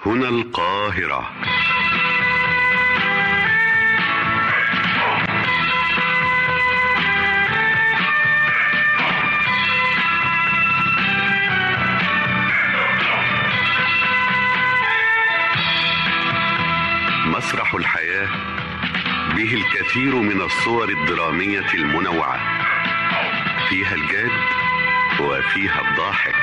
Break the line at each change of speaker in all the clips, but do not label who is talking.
هنا القاهرة مسرح الحياة به الكثير من الصور الدرامية المنوعة فيها الجاد وفيها الضاحك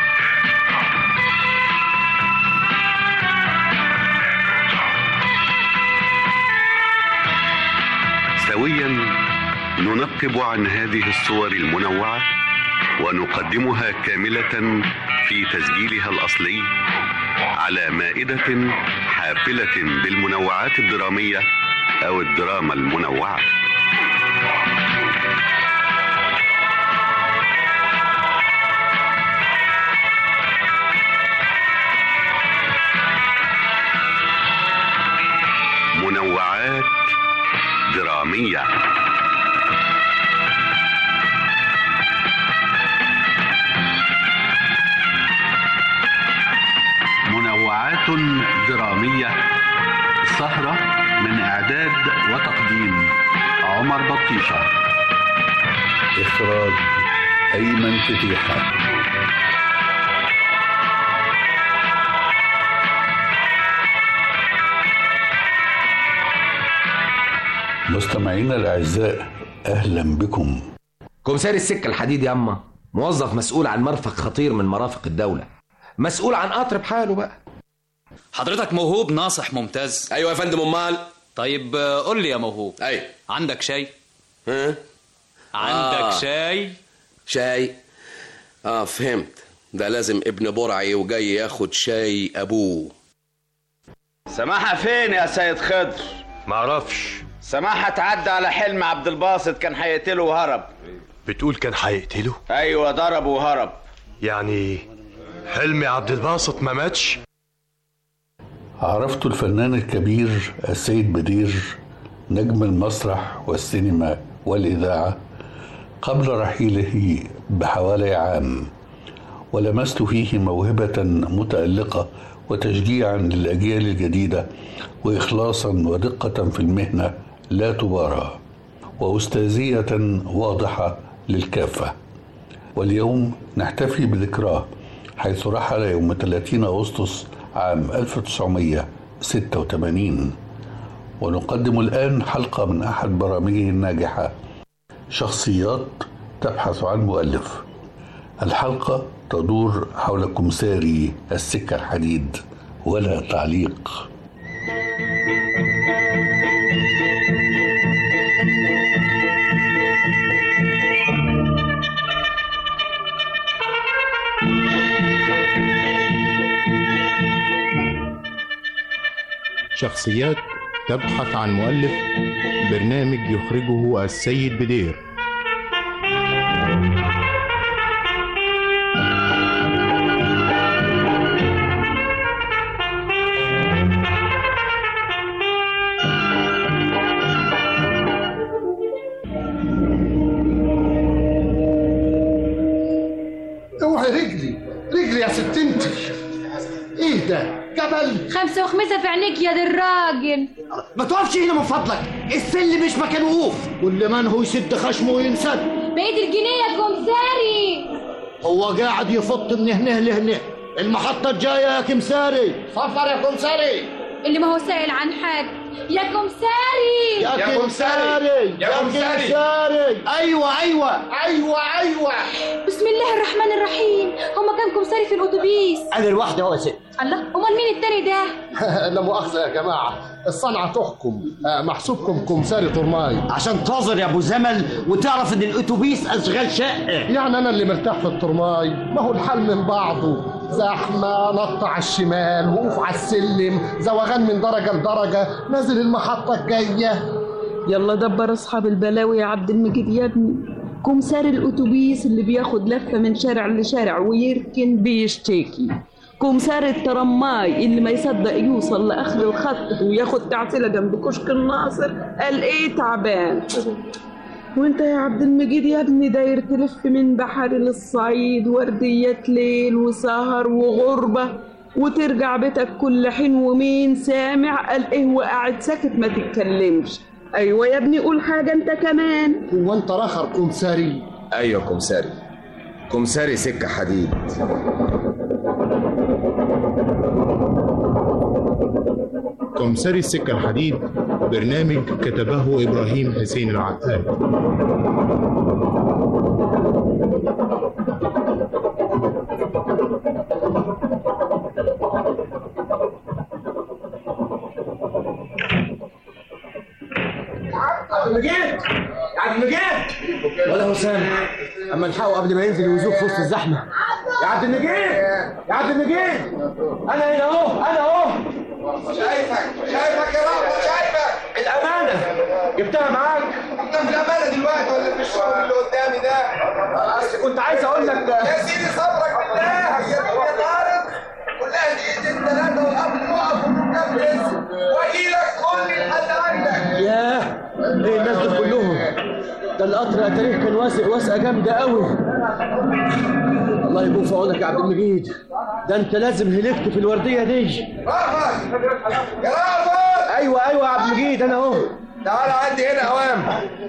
سويا ننقب عن هذه الصور المنوعة ونقدمها كاملة في تسجيلها الأصلي على مائدة حافلة بالمنوعات الدرامية أو الدراما المنوعة منوعات درامية منوعات درامية سهرة من إعداد وتقديم عمر بطيشة
إخراج أيمن فتيحة مستمعينا الأعزاء أهلا بكم
كومساري السكة الحديد ياما موظف مسؤول عن مرفق خطير من مرافق الدولة مسؤول عن قطر بحاله بقى
حضرتك موهوب ناصح ممتاز
ايوه يا فندم امال
طيب آه، قول لي يا موهوب
اي
عندك شاي
ها
عندك
آه.
شاي
شاي اه فهمت ده لازم ابن برعي وجاي ياخد شاي ابوه
سماحة فين يا سيد خضر؟
معرفش
سماحة تعدى على حلم عبد الباسط كان هيقتله وهرب
بتقول كان هيقتله
ايوه ضربه وهرب
يعني حلمي عبد الباسط ما ماتش
عرفت الفنان الكبير السيد بدير نجم المسرح والسينما والإذاعة قبل رحيله بحوالي عام ولمست فيه موهبة متألقة وتشجيعا للأجيال الجديدة وإخلاصا ودقة في المهنة لا تبارى وأستاذية واضحة للكافة واليوم نحتفي بذكراه حيث رحل يوم 30 أغسطس عام 1986 ونقدم الآن حلقة من أحد برامجه الناجحة شخصيات تبحث عن مؤلف الحلقة تدور حول كمساري السكة الحديد ولا تعليق
شخصيات تبحث عن مؤلف برنامج يخرجه السيد بدير
اوعي رجلي رجلي يا ست انت ايه ده جبل
خمسة وخمسة في عينيك يا دي الراجل
ما تقفش هنا من فضلك السل مش مكان وقوف واللي منه يسد خشمه وينسد
بقيت الجنيه يا كمساري
هو قاعد يفط من هنا لهنا المحطة الجاية يا كمساري صفر يا كمساري
اللي ما هو سائل عن حاجة يا كمساري
يا كمساري يا كمساري ايوه ايوه ايوه ايوه
بسم الله الرحمن الرحيم هما كام كمساري في الأتوبيس
انا الواحدة اهو يا ست
الله أمال مين التاني ده
لا مؤاخذة يا جماعة الصنعة تحكم آه، محسوبكم كمساري طرماي
عشان تعذر يا ابو زمل وتعرف ان الاتوبيس اشغال شقه
يعني انا اللي مرتاح في الطرماي ما هو الحال من بعضه زحمة نط على الشمال وقوف على السلم زوغان من درجة لدرجة نازل المحطة الجاية
يلا دبر اصحاب البلاوي يا عبد المجيد يا ابني كمسار الاتوبيس اللي بياخد لفه من شارع لشارع ويركن بيشتكي كمسار الترماي اللي ما يصدق يوصل لاخر الخط وياخد تعسيله جنب كشك الناصر قال ايه تعبان وانت يا عبد المجيد يا ابني داير تلف من بحر للصعيد ورديات ليل وسهر وغربة وترجع بيتك كل حين ومين سامع قال ايه وقاعد ساكت ما تتكلمش ايوه يا ابني قول حاجه انت كمان
هو انت رخر كمساري
ايوه كمساري كمساري سكه حديد
كمساري السكة الحديد برنامج كتبه إبراهيم حسين العقاد
عبد المجيد يا عبد المجيد ولا هو سامع اما نلحقه قبل ما ينزل ويزوق في وسط الزحمه يا عبد المجيد يا عبد المجيد انا هنا اهو انا اهو
شايفك شايفك يا رب شايفك
الامانه جبتها معاك
انت في الامانه دلوقتي ولا في الشغل اللي قدامي ده
اصل كنت عايز اقول لك
يا سيدي صبرك بالله يا يا طارق كلها دقيقتين ثلاثه والقبل يقف والركاب ينزل واجي لك كل لحد عندك
ياه ايه الناس دول كلهم ده القطر اتاريه كان واسع واسعه جامده قوي الله يكون في عونك يا عبد المجيد ده انت لازم هلكت في الورديه دي
رافض يا رافض
ايوه ايوه يا عبد المجيد انا اهو
تعالى عندي هنا اوام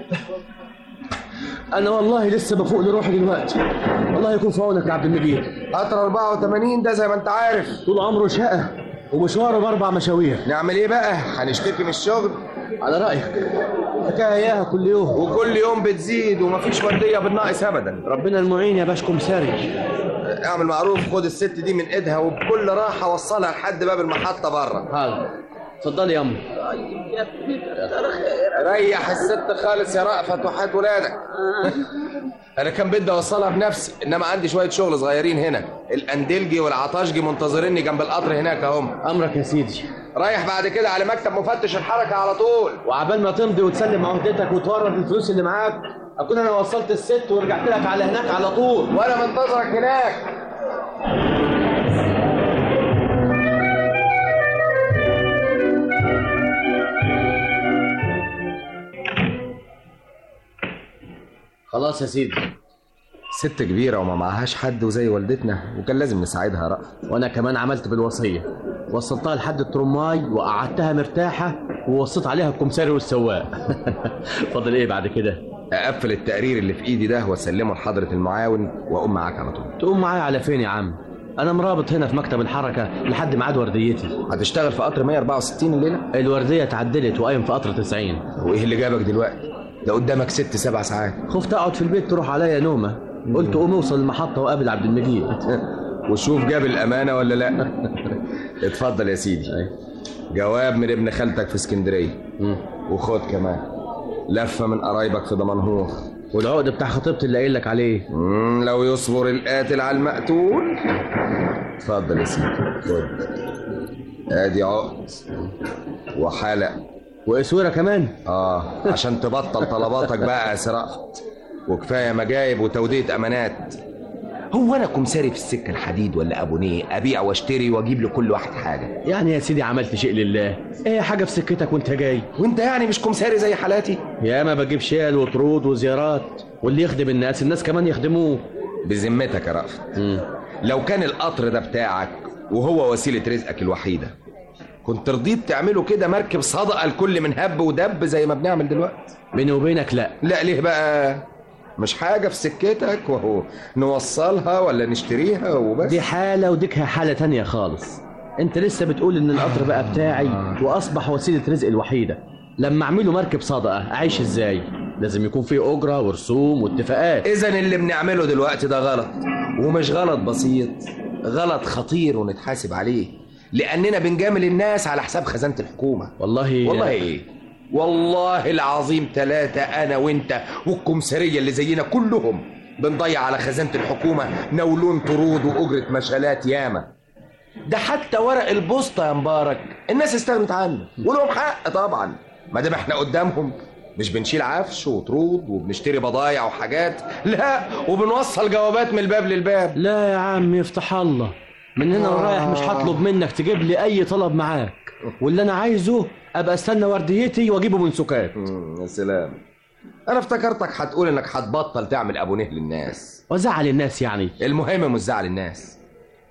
انا والله لسه بفوق لروحي دلوقتي الله يكون في عونك يا عبد المجيد
قطر 84 ده زي ما انت عارف
طول عمره شقه ومشواره باربع مشاوير
نعمل ايه بقى هنشتكي من الشغل
على رايك حكايه اياها كل يوم
وكل يوم بتزيد ومفيش ورديه بالناقص ابدا
ربنا المعين يا باش كمساري
اعمل معروف خد الست دي من ايدها وبكل راحه وصلها لحد باب المحطه بره
حاضر اتفضلي يا امي
ريح الست خالص يا رأفت وحياة ولادك انا كان بدي اوصلها بنفسي انما عندي شويه شغل صغيرين هنا الاندلجي والعطاشجي منتظريني جنب القطر هناك اهم
امرك يا سيدي
رايح بعد كده على مكتب مفتش الحركه على طول
وعبال ما تمضي وتسلم عهدتك وتورد الفلوس اللي معاك اكون انا وصلت الست ورجعت لك على هناك على طول
وانا منتظرك هناك
خلاص يا سيدي
ست كبيرة وما معهاش حد وزي والدتنا وكان لازم نساعدها رأفت
وانا كمان عملت بالوصيه وصلتها لحد الترماي وقعدتها مرتاحه ووصيت عليها الكمساري والسواق فاضل ايه بعد كده
اقفل التقرير اللي في ايدي ده واسلمه لحضرة المعاون واقوم معاك على طول
تقوم معايا على فين يا عم انا مرابط هنا في مكتب الحركه لحد ميعاد ورديتي
هتشتغل في قطر 164 الليلة
الورديه اتعدلت وقايم في قطر 90
وايه اللي جابك دلوقتي ده قدامك ست سبع ساعات
خفت اقعد في البيت تروح عليا نومه قلت قوم اوصل المحطه وقابل عبد المجيد
وشوف جاب الامانة ولا لا اتفضل يا سيدي جواب من ابن خالتك في اسكندرية وخد كمان لفة من قرايبك في دمنهور
والعقد بتاع خطيبتي اللي قايل لك عليه
مم، لو يصبر القاتل على المقتول اتفضل يا سيدي خد ادي عقد وحلق
واسوره كمان
اه عشان تبطل طلباتك بقى يا سرقت وكفايه مجايب وتوديه امانات هو انا كمساري في السكه الحديد ولا ابونيه ابيع واشتري واجيب لكل واحد حاجه
يعني يا سيدي عملت شيء لله ايه حاجه في سكتك وانت جاي
وانت يعني مش كمساري زي حالاتي
يا ما بجيب شيل وطرود وزيارات واللي يخدم الناس الناس كمان يخدموه
بذمتك يا رأفت لو كان القطر ده بتاعك وهو وسيله رزقك الوحيده كنت رضيت تعمله كده مركب صدقه الكل من هب ودب زي ما بنعمل دلوقتي
بيني وبينك لا
لا ليه بقى مش حاجه في سكتك وهو نوصلها ولا نشتريها وبس
دي حاله وديكها حاله تانية خالص انت لسه بتقول ان القطر بقى بتاعي واصبح وسيله رزق الوحيده لما اعمله مركب صدقه اعيش ازاي لازم يكون فيه اجره ورسوم واتفاقات
اذا اللي بنعمله دلوقتي ده غلط ومش غلط بسيط غلط خطير ونتحاسب عليه لاننا بنجامل الناس على حساب خزانه الحكومه
والله
والله ايه والله العظيم ثلاثة أنا وأنت والكمسارية اللي زينا كلهم بنضيع على خزانة الحكومة نولون طرود وأجرة مشالات ياما ده حتى ورق البوسطة يا مبارك الناس استغنت عنه ولهم حق طبعا ما دام احنا قدامهم مش بنشيل عفش وطرود وبنشتري بضايع وحاجات لا وبنوصل جوابات من الباب للباب
لا يا عم يفتح الله من هنا ورايح مش هطلب منك تجيب لي اي طلب معاك واللي انا عايزه ابقى استنى ورديتي واجيبه من سكات
يا سلام انا افتكرتك هتقول انك هتبطل تعمل ابونيه للناس
وزعل الناس يعني
المهم مش زعل الناس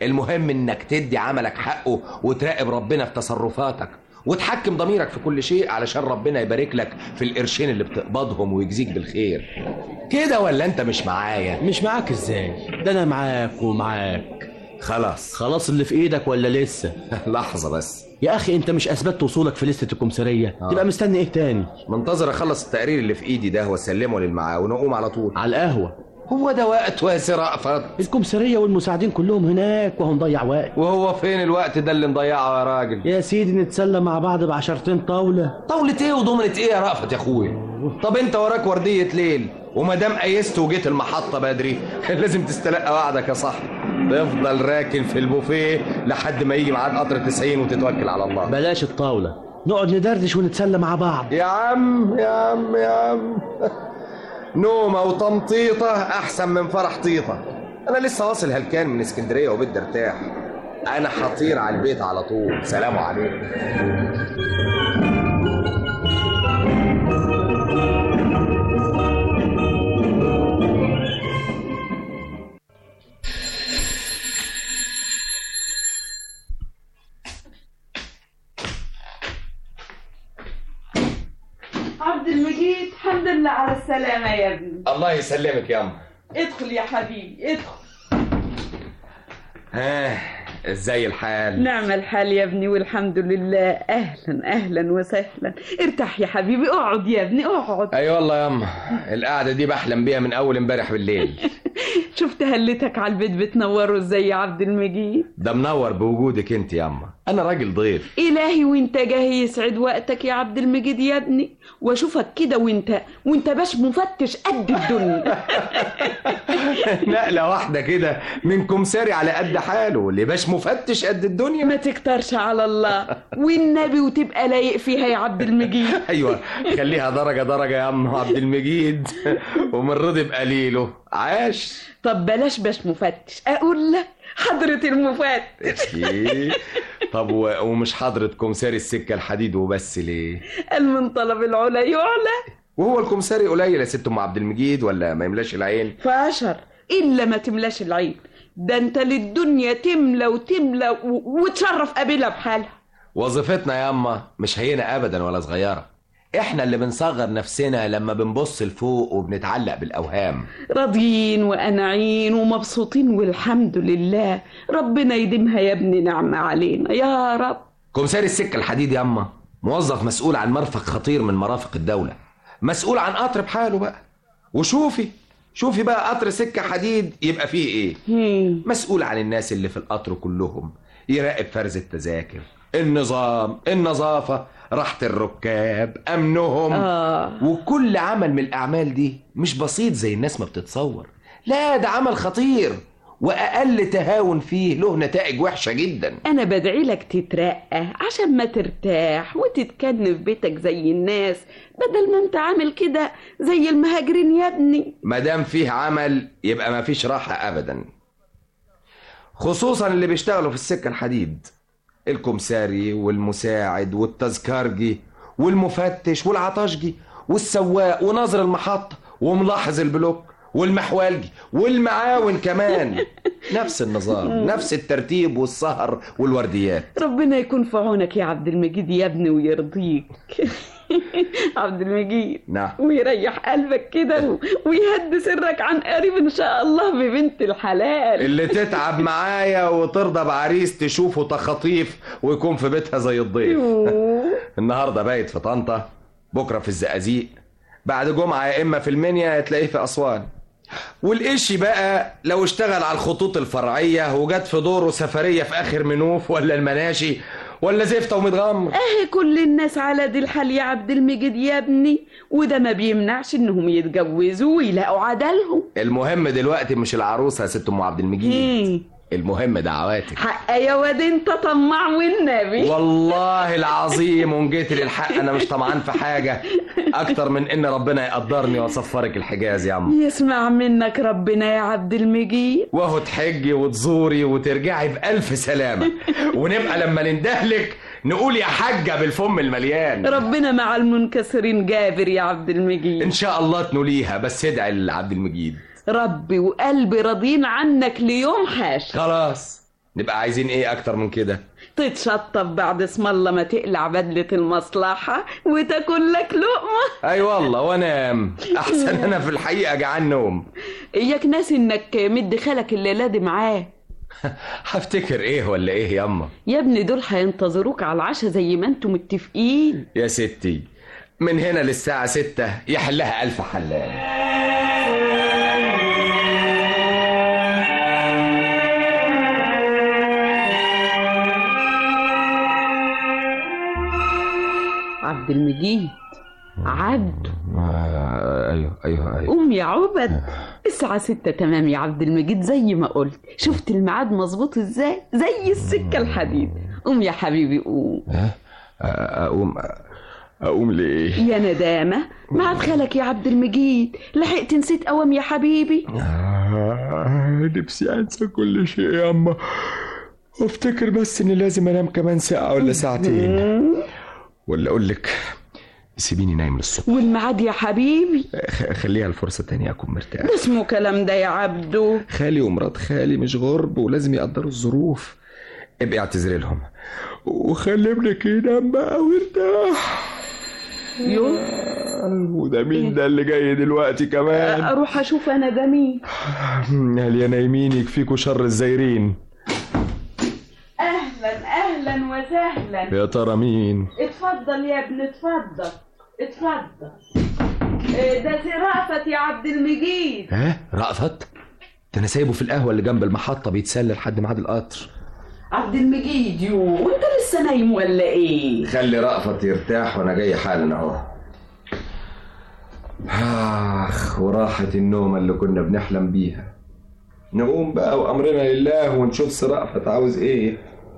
المهم انك تدي عملك حقه وتراقب ربنا في تصرفاتك وتحكم ضميرك في كل شيء علشان ربنا يبارك لك في القرشين اللي بتقبضهم ويجزيك بالخير كده ولا انت مش معايا
مش معاك ازاي ده انا معاك ومعاك
خلاص
خلاص اللي في ايدك ولا لسه
لحظه بس
يا اخي انت مش اثبتت وصولك في لستة الكمثرية
آه.
تبقى مستني ايه تاني
منتظر اخلص التقرير اللي في ايدي ده واسلمه للمعاون واقوم على طول
على القهوة
هو ده وقت واسع رأفت
الكمثرية والمساعدين كلهم هناك وهنضيع وقت
وهو فين الوقت ده اللي مضيعه يا راجل
يا سيدي نتسلى مع بعض بعشرتين طاولة
طاولة ايه وضمنة ايه يا رأفت يا اخويا طب انت وراك وردية ليل وما دام قيست وجيت المحطة بدري كان لازم تستلقى وعدك يا صاحبي تفضل راكن في البوفيه لحد ما يجي ميعاد قطر 90 وتتوكل على الله
بلاش الطاولة نقعد ندردش ونتسلى مع بعض
يا عم يا عم يا عم نومة وتمطيطة أحسن من فرح طيطة أنا لسه واصل هلكان من اسكندرية وبدي ارتاح أنا هطير على البيت على طول سلام عليكم
عبد المجيد الحمد لله على السلامة يا ابني
الله يسلمك يا أم
ادخل يا حبيبي ادخل
ها ازاي الحال
نعم الحال يا ابني والحمد لله اهلا اهلا وسهلا ارتاح يا حبيبي اقعد يا ابني اقعد
اي والله يا أم القعدة دي بحلم بيها من أول امبارح بالليل
شفت هلتك على البيت بتنوره ازاي يا عبد المجيد
ده منور بوجودك انت يا أما أنا راجل ضيف
الهي وانت جاي يسعد وقتك يا عبد المجيد يا ابني واشوفك كده وانت وانت باش مفتش قد الدنيا
نقلة واحدة كده من كمساري على قد حاله اللي باش مفتش قد الدنيا
ما تكترش على الله والنبي وتبقى لايق فيها يا عبد المجيد
ايوه خليها درجة درجة يا عم عبد المجيد ومن رضي بقليله عاش
طب بلاش باش مفتش اقول لك حضرة المفتش
إيه؟ طب و- ومش حضرة كمساري السكة الحديد وبس ليه
قال من طلب العلا يعلى
وهو الكمساري قليل يا ست ام عبد المجيد ولا ما يملاش العين
فاشر الا ما تملاش العين ده انت للدنيا تملى وتملى و... وتشرف قابلها بحالها
وظيفتنا يا اما مش هينة ابدا ولا صغيرة احنا اللي بنصغر نفسنا لما بنبص لفوق وبنتعلق بالاوهام
راضيين وقانعين ومبسوطين والحمد لله ربنا يديمها يا ابني نعمة علينا يا رب
كمساري السكة الحديد يا اما موظف مسؤول عن مرفق خطير من مرافق الدولة مسؤول عن قطر بحاله بقى وشوفي شوفي بقى قطر سكة حديد يبقى فيه ايه
هم.
مسؤول عن الناس اللي في القطر كلهم يراقب فرز التذاكر النظام النظافة راحة الركاب أمنهم
آه.
وكل عمل من الأعمال دي مش بسيط زي الناس ما بتتصور لا ده عمل خطير وأقل تهاون فيه له نتائج وحشة جدا
انا بدعي لك تترقى عشان ما ترتاح وتتكن في بيتك زي الناس بدل ما انت عامل كده زي المهاجرين يا ابني
ما دام فيه عمل يبقى ما فيش راحة أبدا خصوصا اللي بيشتغلوا في السكة الحديد الكمساري والمساعد والتذكارجي والمفتش والعطاشجي والسواق وناظر المحطة وملاحظ البلوك والمحوالجي والمعاون كمان نفس النظام نفس الترتيب والسهر والورديات
ربنا يكون في عونك يا عبد المجيد يا ابني ويرضيك عبد المجيد
نعم
ويريح قلبك كده و- ويهد سرك عن قريب ان شاء الله ببنت الحلال
اللي تتعب معايا وترضى بعريس تشوفه تخطيف ويكون في بيتها زي الضيف النهارده بايت في طنطا بكره في الزقازيق بعد جمعه يا اما في المنيا تلاقيه في اسوان والقش بقى لو اشتغل على الخطوط الفرعيه وجت في دوره سفريه في اخر منوف ولا المناشي ولا زفته ومتغمر
اهي كل الناس على دي الحال يا عبد المجيد يا ابني وده ما بيمنعش انهم يتجوزوا ويلاقوا عدلهم
المهم دلوقتي مش العروسه يا ست ام عبد المجيد المهم دعواتك
حق يا واد انت طماع والنبي
والله العظيم وان جيت للحق انا مش طمعان في حاجه اكتر من ان ربنا يقدرني واصفرك الحجاز يا عم
يسمع منك ربنا يا عبد المجيد
وهو تحجي وتزوري وترجعي بألف سلامة ونبقى لما نندهلك نقول يا حاجة بالفم المليان
ربنا مع المنكسرين جابر يا عبد المجيد
إن شاء الله تنوليها بس ادعي لعبد المجيد
ربي وقلبي راضيين عنك ليوم حاش
خلاص نبقى عايزين ايه اكتر من كده
تتشطف بعد اسم الله ما تقلع بدلة المصلحة وتاكل لك لقمة
اي والله وانام احسن انا في الحقيقه جعان نوم
اياك ناسي انك مدي خالك الليلة دي معاه
هفتكر ايه ولا ايه ياما
يا ابني دول هينتظروك على العشاء زي ما انتم متفقين
يا ستي من هنا للساعة ستة يحلها ألف حلال
عبد المجيد عبد
ايوه ايوه ايوه
قوم يا عبد الساعة ستة تمام يا عبد المجيد زي ما قلت شفت الميعاد مظبوط ازاي زي السكة الحديد قوم يا حبيبي قوم
اقوم اقوم ليه
يا ندامة ميعاد خالك يا عبد المجيد لحقت نسيت قوام يا حبيبي
آه، نفسي انسى كل شيء يا اما وافتكر بس اني لازم انام كمان ساعة ولا ساعتين ولا اقول لك سيبيني نايم للصبح
والميعاد يا حبيبي
خ- خليها الفرصة تانية اكون مرتاح
ده اسمه كلام ده يا عبدو
خالي ومرات خالي مش غرب ولازم يقدروا الظروف ابقي اعتذري لهم وخلي ابنك ينام بقى ويرتاح
يو
وده مين ده اللي جاي دلوقتي كمان
اروح اشوف انا ده مين
هل يا نايمين يكفيكوا شر الزايرين
اهلا اهلا وسهلا
يا ترى مين
اتفضل يا ابني اتفضل اتفضل إيه ده سي رأفت يا عبد المجيد
ها رأفت ده انا سايبه في القهوه اللي جنب المحطه بيتسلى لحد ميعاد القطر
عبد المجيد يو وانت لسه نايم ولا ايه
خلي رأفت يرتاح وانا جاي حالا اهو اخ وراحة النوم اللي كنا بنحلم بيها نقوم بقى وامرنا لله ونشوف سي رأفت عاوز ايه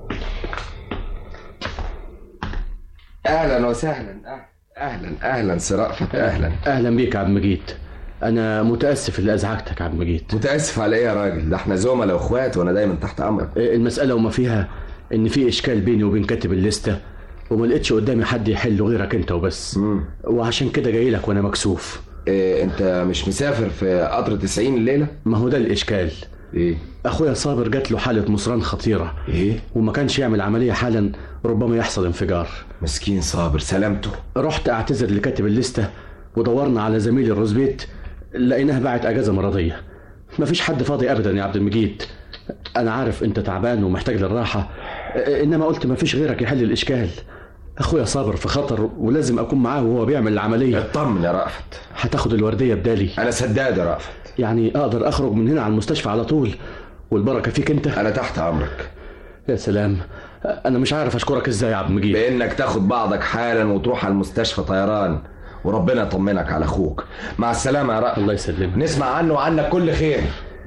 اهلا وسهلا اهلا اهلا سي رأفت اهلا
اهلا بيك يا عبد المجيد انا متاسف اللي ازعجتك يا عبد المجيد
متاسف على ايه يا راجل ده احنا زملاء واخوات وانا دايما تحت امرك
المساله وما فيها ان في اشكال بيني وبين كاتب الليسته وما لقيتش قدامي حد يحله غيرك انت وبس وعشان كده جاي لك وانا مكسوف
إيه انت مش مسافر في قطر 90 الليله
ما هو ده الاشكال
ايه
اخويا صابر جات له حاله مصران خطيره
ايه
وما كانش يعمل عمليه حالا ربما يحصل انفجار
مسكين صابر سلامته
رحت اعتذر لكاتب الليسته ودورنا على زميلي الروزبيت لقيناها باعت اجازه مرضيه مفيش حد فاضي ابدا يا عبد المجيد انا عارف انت تعبان ومحتاج للراحه انما قلت مفيش غيرك يحل الاشكال اخويا صابر في خطر ولازم اكون معاه وهو بيعمل العمليه
اطمن يا رأفت
هتاخد الورديه بدالي
انا سداد يا رأفت
يعني اقدر اخرج من هنا على المستشفى على طول والبركه فيك انت
انا تحت امرك
يا سلام انا مش عارف اشكرك ازاي يا عبد المجيد
بانك تاخد بعضك حالا وتروح على المستشفى طيران وربنا يطمنك على اخوك مع السلامه يا رأفت
الله يسلمك
نسمع عنه وعنك كل خير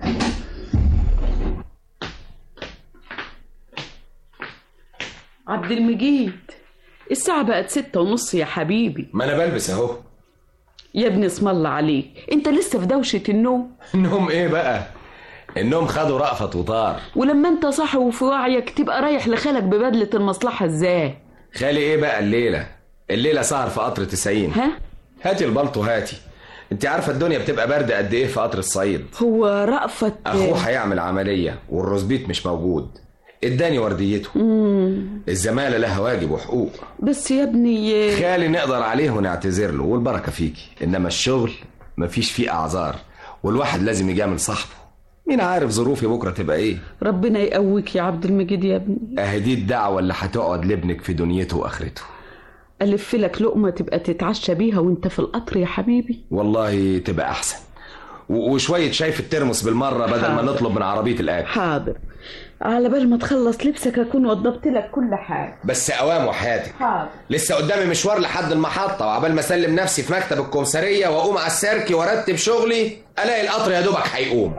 عبد المجيد الساعة بقت ستة ونص يا حبيبي
ما انا بلبس اهو
يا ابني اسم الله عليك انت لسه في دوشة النوم
النوم ايه بقى النوم خدوا رأفت وطار
ولما انت صاحي وفي وعيك تبقى رايح لخالك ببدلة المصلحة ازاي
خالي ايه بقى الليله الليله سهر في قطر 90
ها
هاتي البلطو هاتي انت عارفه الدنيا بتبقى برد قد ايه في قطر الصعيد
هو رأفت
اخوه هيعمل عمليه والروزبيت مش موجود اداني ورديته
مم.
الزماله لها واجب وحقوق
بس يا ابني
خالي نقدر عليه ونعتذر له والبركه فيكي انما الشغل مفيش فيه اعذار والواحد لازم يجامل صاحبه مين عارف ظروفي بكره تبقى ايه
ربنا يقويك يا عبد المجيد يا ابني
اهي دي الدعوه اللي هتقعد لابنك في دنيته واخرته
ألف لك لقمة تبقى تتعشى بيها وانت في القطر يا حبيبي
والله تبقى احسن و- وشويه شاي في الترمس بالمره بدل ما
حاضر.
نطلب من عربيه الاكل
حاضر على بال ما تخلص لبسك اكون وضبت لك كل حاجة
بس اوام وحياتك
حاضر
لسه قدامي مشوار لحد المحطة وعبال ما اسلم نفسي في مكتب الكمسارية واقوم على السيركي وارتب شغلي الاقي القطر يا دوبك هيقوم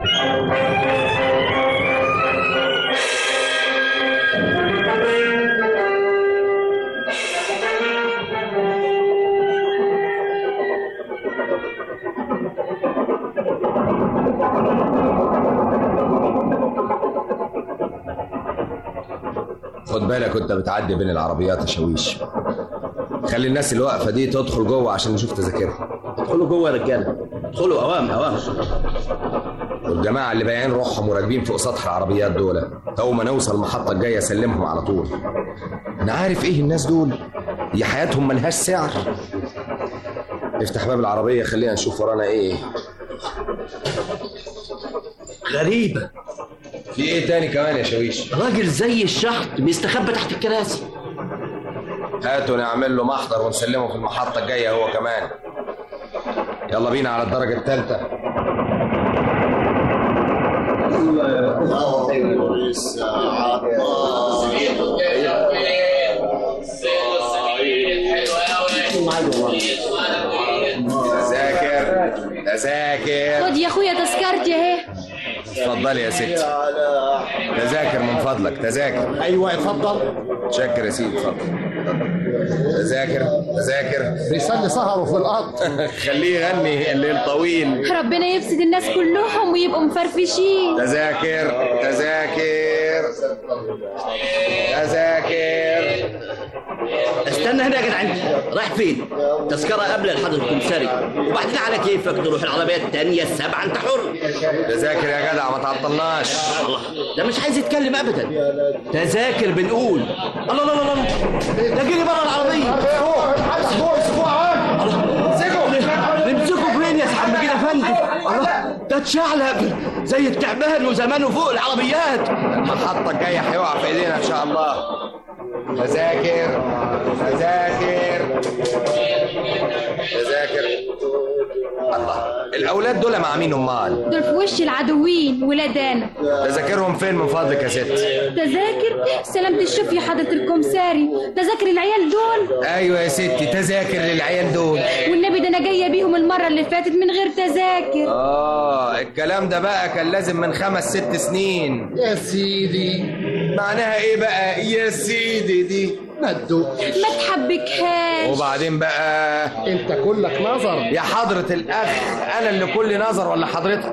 خد بالك وانت بتعدي بين العربيات يا شويش خلي الناس اللي واقفه دي تدخل جوه عشان نشوف تذاكرها
ادخلوا جوه يا رجاله ادخلوا اوام اوام
والجماعه اللي بايعين روحهم وراكبين فوق سطح العربيات دول اول ما نوصل المحطه الجايه اسلمهم على طول انا عارف ايه الناس دول هي حياتهم ملهاش سعر افتح باب العربيه خلينا نشوف ورانا ايه
غريبة
في ايه تاني كمان يا شاويش
راجل زي الشحط بيستخبى تحت الكراسي
هاتوا نعمل له محضر ونسلمه في المحطه الجايه هو كمان يلا بينا على الدرجه الثالثه تذاكر تذاكر
خد يا اخويا تذكرتي اهي
اتفضلي يا ستي تذاكر من فضلك تذاكر
ايوه اتفضل
شكر يا سيدي اتفضل تذاكر تذاكر
بيسلي سهره في القطر
خليه يغني الليل طويل
ربنا يبسط الناس كلهم ويبقوا مفرفشين
تذاكر تذاكر تذاكر
استنى هنا يا جدع انت رايح فين؟ تذكرة قبل لحضرة الكمساري وبعدين على كيفك تروح العربية التانية السبعة انت حر
تذاكر يا جدع ما تعطلناش
الله ده مش عايز يتكلم ابدا تذاكر بنقول الله الله الله الله ده جري بره العربية نمسكه فين يا سعد مجيد افندي الله ده اتشعلب زي التعبان وزمانه فوق العربيات
المحطة الجاية هيقع في ايدينا ان شاء الله تذاكر تذاكر تذاكر الله الاولاد دول مع مين امال
دول في وش العدوين ولادانا
تذاكرهم فين من فضلك يا ست
تذاكر سلامة الشوف يا حضرة الكمساري تذاكر العيال دول
ايوه يا ستي تذاكر للعيال دول
والنبي ده انا جايه بيهم المره اللي فاتت من غير تذاكر
اه الكلام ده بقى كان لازم من خمس ست سنين
يا سيدي
معناها ايه بقى يا سيدي دي
ما تدقش
ما تحبكهاش
وبعدين بقى
انت كلك نظر
يا حضرة الأخ أنا اللي كل نظر ولا حضرتك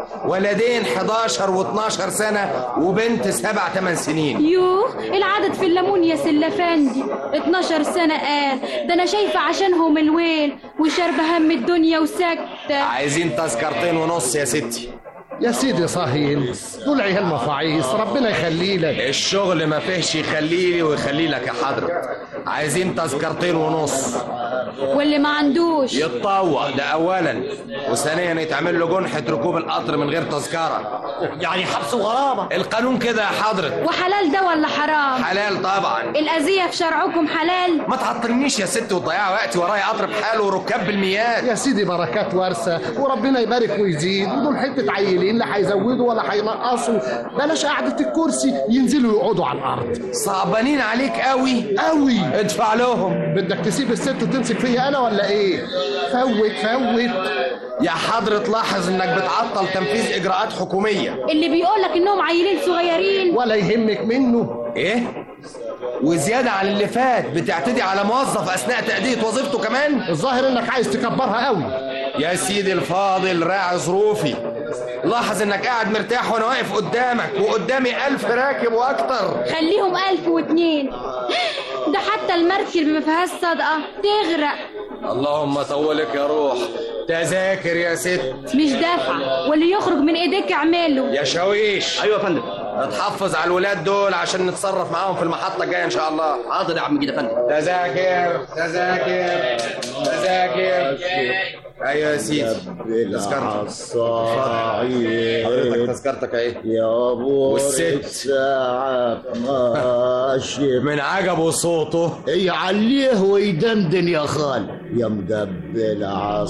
ولدين 11 و12 سنة وبنت 7 8 سنين
يوه العدد في الليمون يا سلافندي 12 سنة قال ده أنا شايفة عشانهم الويل وشاربة هم الدنيا وساكتة
عايزين تذكرتين ونص يا ستي
يا سيدي صهيل دول عيال مفاعيص ربنا يخلي لك
الشغل ما فيهش يخلي لي ويخلي لك يا حضرة عايزين تذكرتين ونص
واللي ما عندوش
يتطوع ده اولا وثانيا يتعمل له جنحة ركوب القطر من غير تذكرة
يعني حبس وغرامة
القانون كده يا حضرة
وحلال ده ولا حرام
حلال طبعا
الأذية في شرعكم حلال
ما تعطلنيش يا ست وتضيع وقتي ورايا قطر بحاله وركاب بالميات
يا سيدي بركات وارثة وربنا يبارك ويزيد ودول حتة عيلين لا هيزودوا ولا هينقصوا بلاش قعدة الكرسي ينزلوا يقعدوا على الأرض
صعبانين عليك قوي
قوي
ادفع لهم
بدك تسيب الست تمسك فيا أنا ولا إيه؟ فوت فوت
يا حضرة لاحظ انك بتعطل تنفيذ اجراءات حكومية
اللي بيقولك إنهم عيلين صغيرين
ولا يهمك منه
ايه وزيادة عن اللي فات بتعتدي على موظف اثناء تأدية وظيفته كمان
الظاهر انك عايز تكبرها قوي
يا سيدي الفاضل راعي ظروفي لاحظ انك قاعد مرتاح وانا واقف قدامك وقدامي ألف راكب واكتر
خليهم ألف واتنين ده حتى المركب ما فيهاش صدقة تغرق
اللهم طولك يا روح تذاكر يا ست
مش دافعة واللي يخرج من ايديك اعمله
يا شاويش
ايوه يا فندم
اتحفظ على الولاد دول عشان نتصرف معاهم في المحطة الجاية ان شاء الله
حاضر يا عم جدع فندم
تذاكر تذاكر تذاكر ايوه يا سيدي تذكرتك حضرتك تذكرتك اهي
يا ابو
والست
ساعة ماشي
من عجبه صوته
يعليه ويدندن يا خال يا مدبل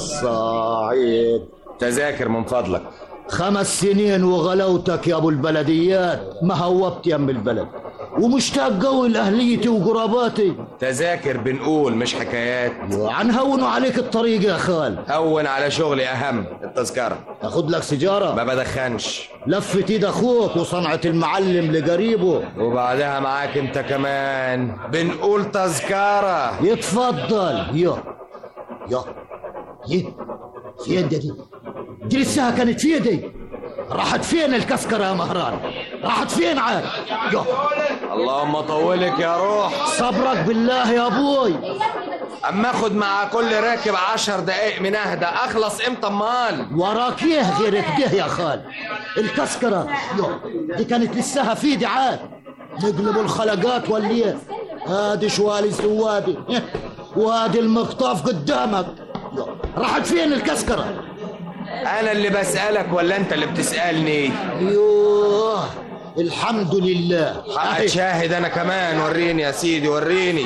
عالصعيد
تذاكر من فضلك
خمس سنين وغلوتك يا ابو البلديات ما هوبت يم البلد ومشتاق قوي لاهليتي وقراباتي
تذاكر بنقول مش حكايات
هنهونوا عليك الطريق يا خال
هون على شغلي اهم التذكرة
اخد لك سيجارة
ما بدخنش
لفة ايد اخوك وصنعة المعلم لقريبه
وبعدها معاك انت كمان بنقول تذكرة
يتفضل يا يا يه في يدي دي دي لساها كانت في يدي راحت فين الكسكرة يا مهران راحت فين عاد يا
اللهم طولك يا روح
صبرك بالله يا ابوي
اما اخد مع كل راكب عشر دقايق من اهدى اخلص امتى امال
وراك ايه غير كده يا خال التذكرة يو، دي كانت لساها في دعاء نقلبوا الخلقات والليه هادي شوالي السوادي وادي المقطاف قدامك يو، راحت فين الكسكرة
انا اللي بسالك ولا انت اللي بتسالني
يوه الحمد لله
حق شاهد انا كمان وريني يا سيدي وريني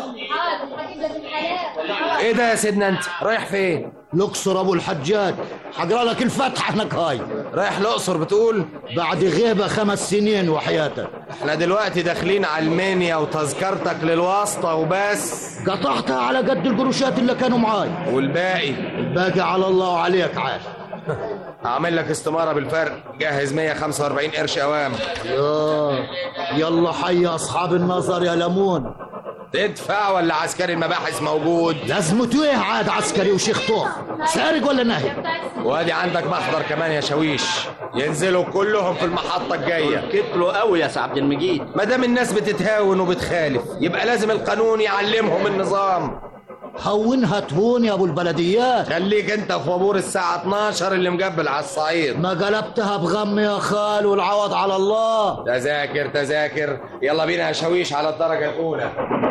ايه ده يا سيدنا انت رايح فين
الاقصر ابو الحجاج حقرا لك الفتحه هناك هاي
رايح الاقصر بتقول
بعد غيبه خمس سنين وحياتك
احنا دلوقتي داخلين على المنيا وتذكرتك للواسطه وبس
قطعتها على قد القروشات اللي كانوا معاي
والباقي
الباقي على الله وعليك عاش
هعمل لك استماره بالفرق جهز 145 قرش اوام
ياه يلا حي اصحاب النظر يا ليمون
تدفع ولا عسكري المباحث موجود
لازم تويه عاد عسكري وشيخ طوف سارق ولا ناهي
وادي عندك محضر كمان يا شويش ينزلوا كلهم في المحطة الجاية
كتلوا قوي يا سي عبد المجيد
ما دام الناس بتتهاون وبتخالف يبقى لازم القانون يعلمهم النظام
هونها تهون يا ابو البلديات
خليك انت في وابور الساعة 12 اللي مقبل على الصعيد
ما قلبتها بغم يا خال والعوض على الله
تذاكر تذاكر يلا بينا يا شويش على الدرجة الأولى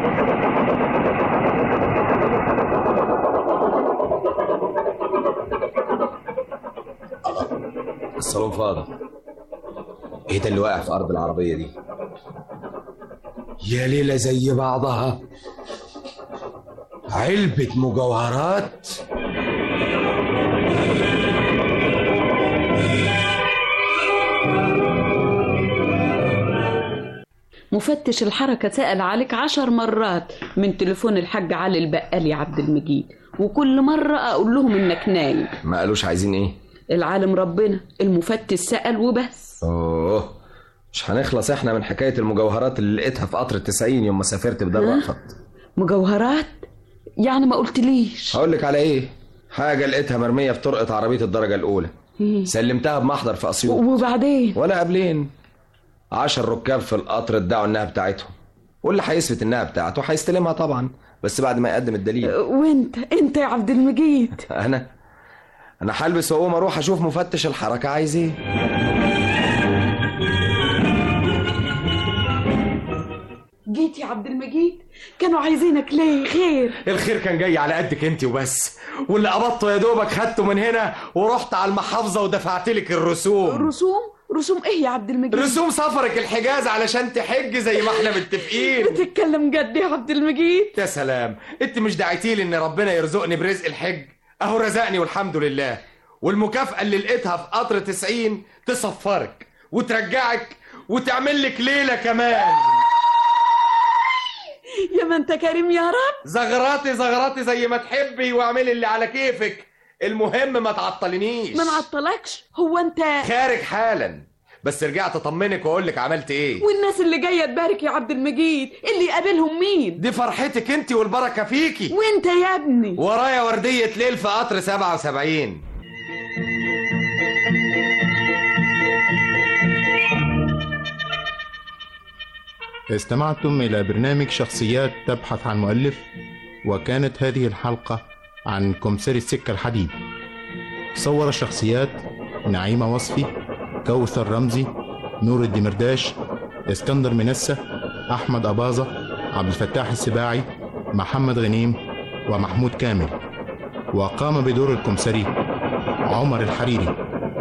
الصالون فاضي ايه ده اللي واقع في ارض العربيه دي يا ليله زي بعضها علبه مجوهرات
مفتش الحركة سأل عليك عشر مرات من تليفون الحاج علي البقالي عبد المجيد وكل مرة أقول لهم إنك نايم
ما قالوش عايزين ايه
العالم ربنا المفتش سأل وبس
اوه مش هنخلص احنا من حكايه المجوهرات اللي لقيتها في قطر التسعين يوم ما سافرت بدار
ها؟
رأفت
مجوهرات يعني ما قلتليش
هقول لك على ايه حاجه لقيتها مرميه في طرقه عربيه الدرجه الاولى
إيه؟
سلمتها بمحضر في اسيوط
وبعدين
ولا قبلين عشر ركاب في القطر ادعوا انها بتاعتهم واللي هيثبت انها بتاعته هيستلمها طبعا بس بعد ما يقدم الدليل
وانت انت يا عبد المجيد
انا انا هلبس واقوم اروح اشوف مفتش الحركه عايز ايه
جيت يا عبد المجيد كانوا عايزينك ليه خير
الخير كان جاي على قدك انت وبس واللي قبضته يا دوبك خدته من هنا ورحت على المحافظه ودفعت لك الرسوم
رسوم رسوم ايه يا عبد المجيد
رسوم سفرك الحجاز علشان تحج زي ما احنا متفقين
بتتكلم جد يا عبد المجيد
يا سلام انت مش دعيتي لي ان ربنا يرزقني برزق الحج اهو رزقني والحمد لله والمكافأة اللي لقيتها في قطر 90 تصفرك وترجعك وتعمل لك ليلة كمان
يا ما انت كريم يا رب
زغراتي زغراتي زي ما تحبي واعملي اللي على كيفك المهم ما تعطلنيش
ما نعطلكش هو انت
خارج حالا بس رجعت اطمنك واقول لك عملت ايه
والناس اللي جايه تبارك يا عبد المجيد اللي يقابلهم مين
دي فرحتك انت والبركه فيكي
وانت يا ابني
ورايا ورديه ليل في قطر 77
استمعتم إلى برنامج شخصيات تبحث عن مؤلف وكانت هذه الحلقة عن كمسار السكة الحديد صور الشخصيات نعيمة وصفي كوثر رمزي نور الدمرداش اسكندر منسة أحمد أباظة عبد الفتاح السباعي محمد غنيم ومحمود كامل وقام بدور الكمساري عمر الحريري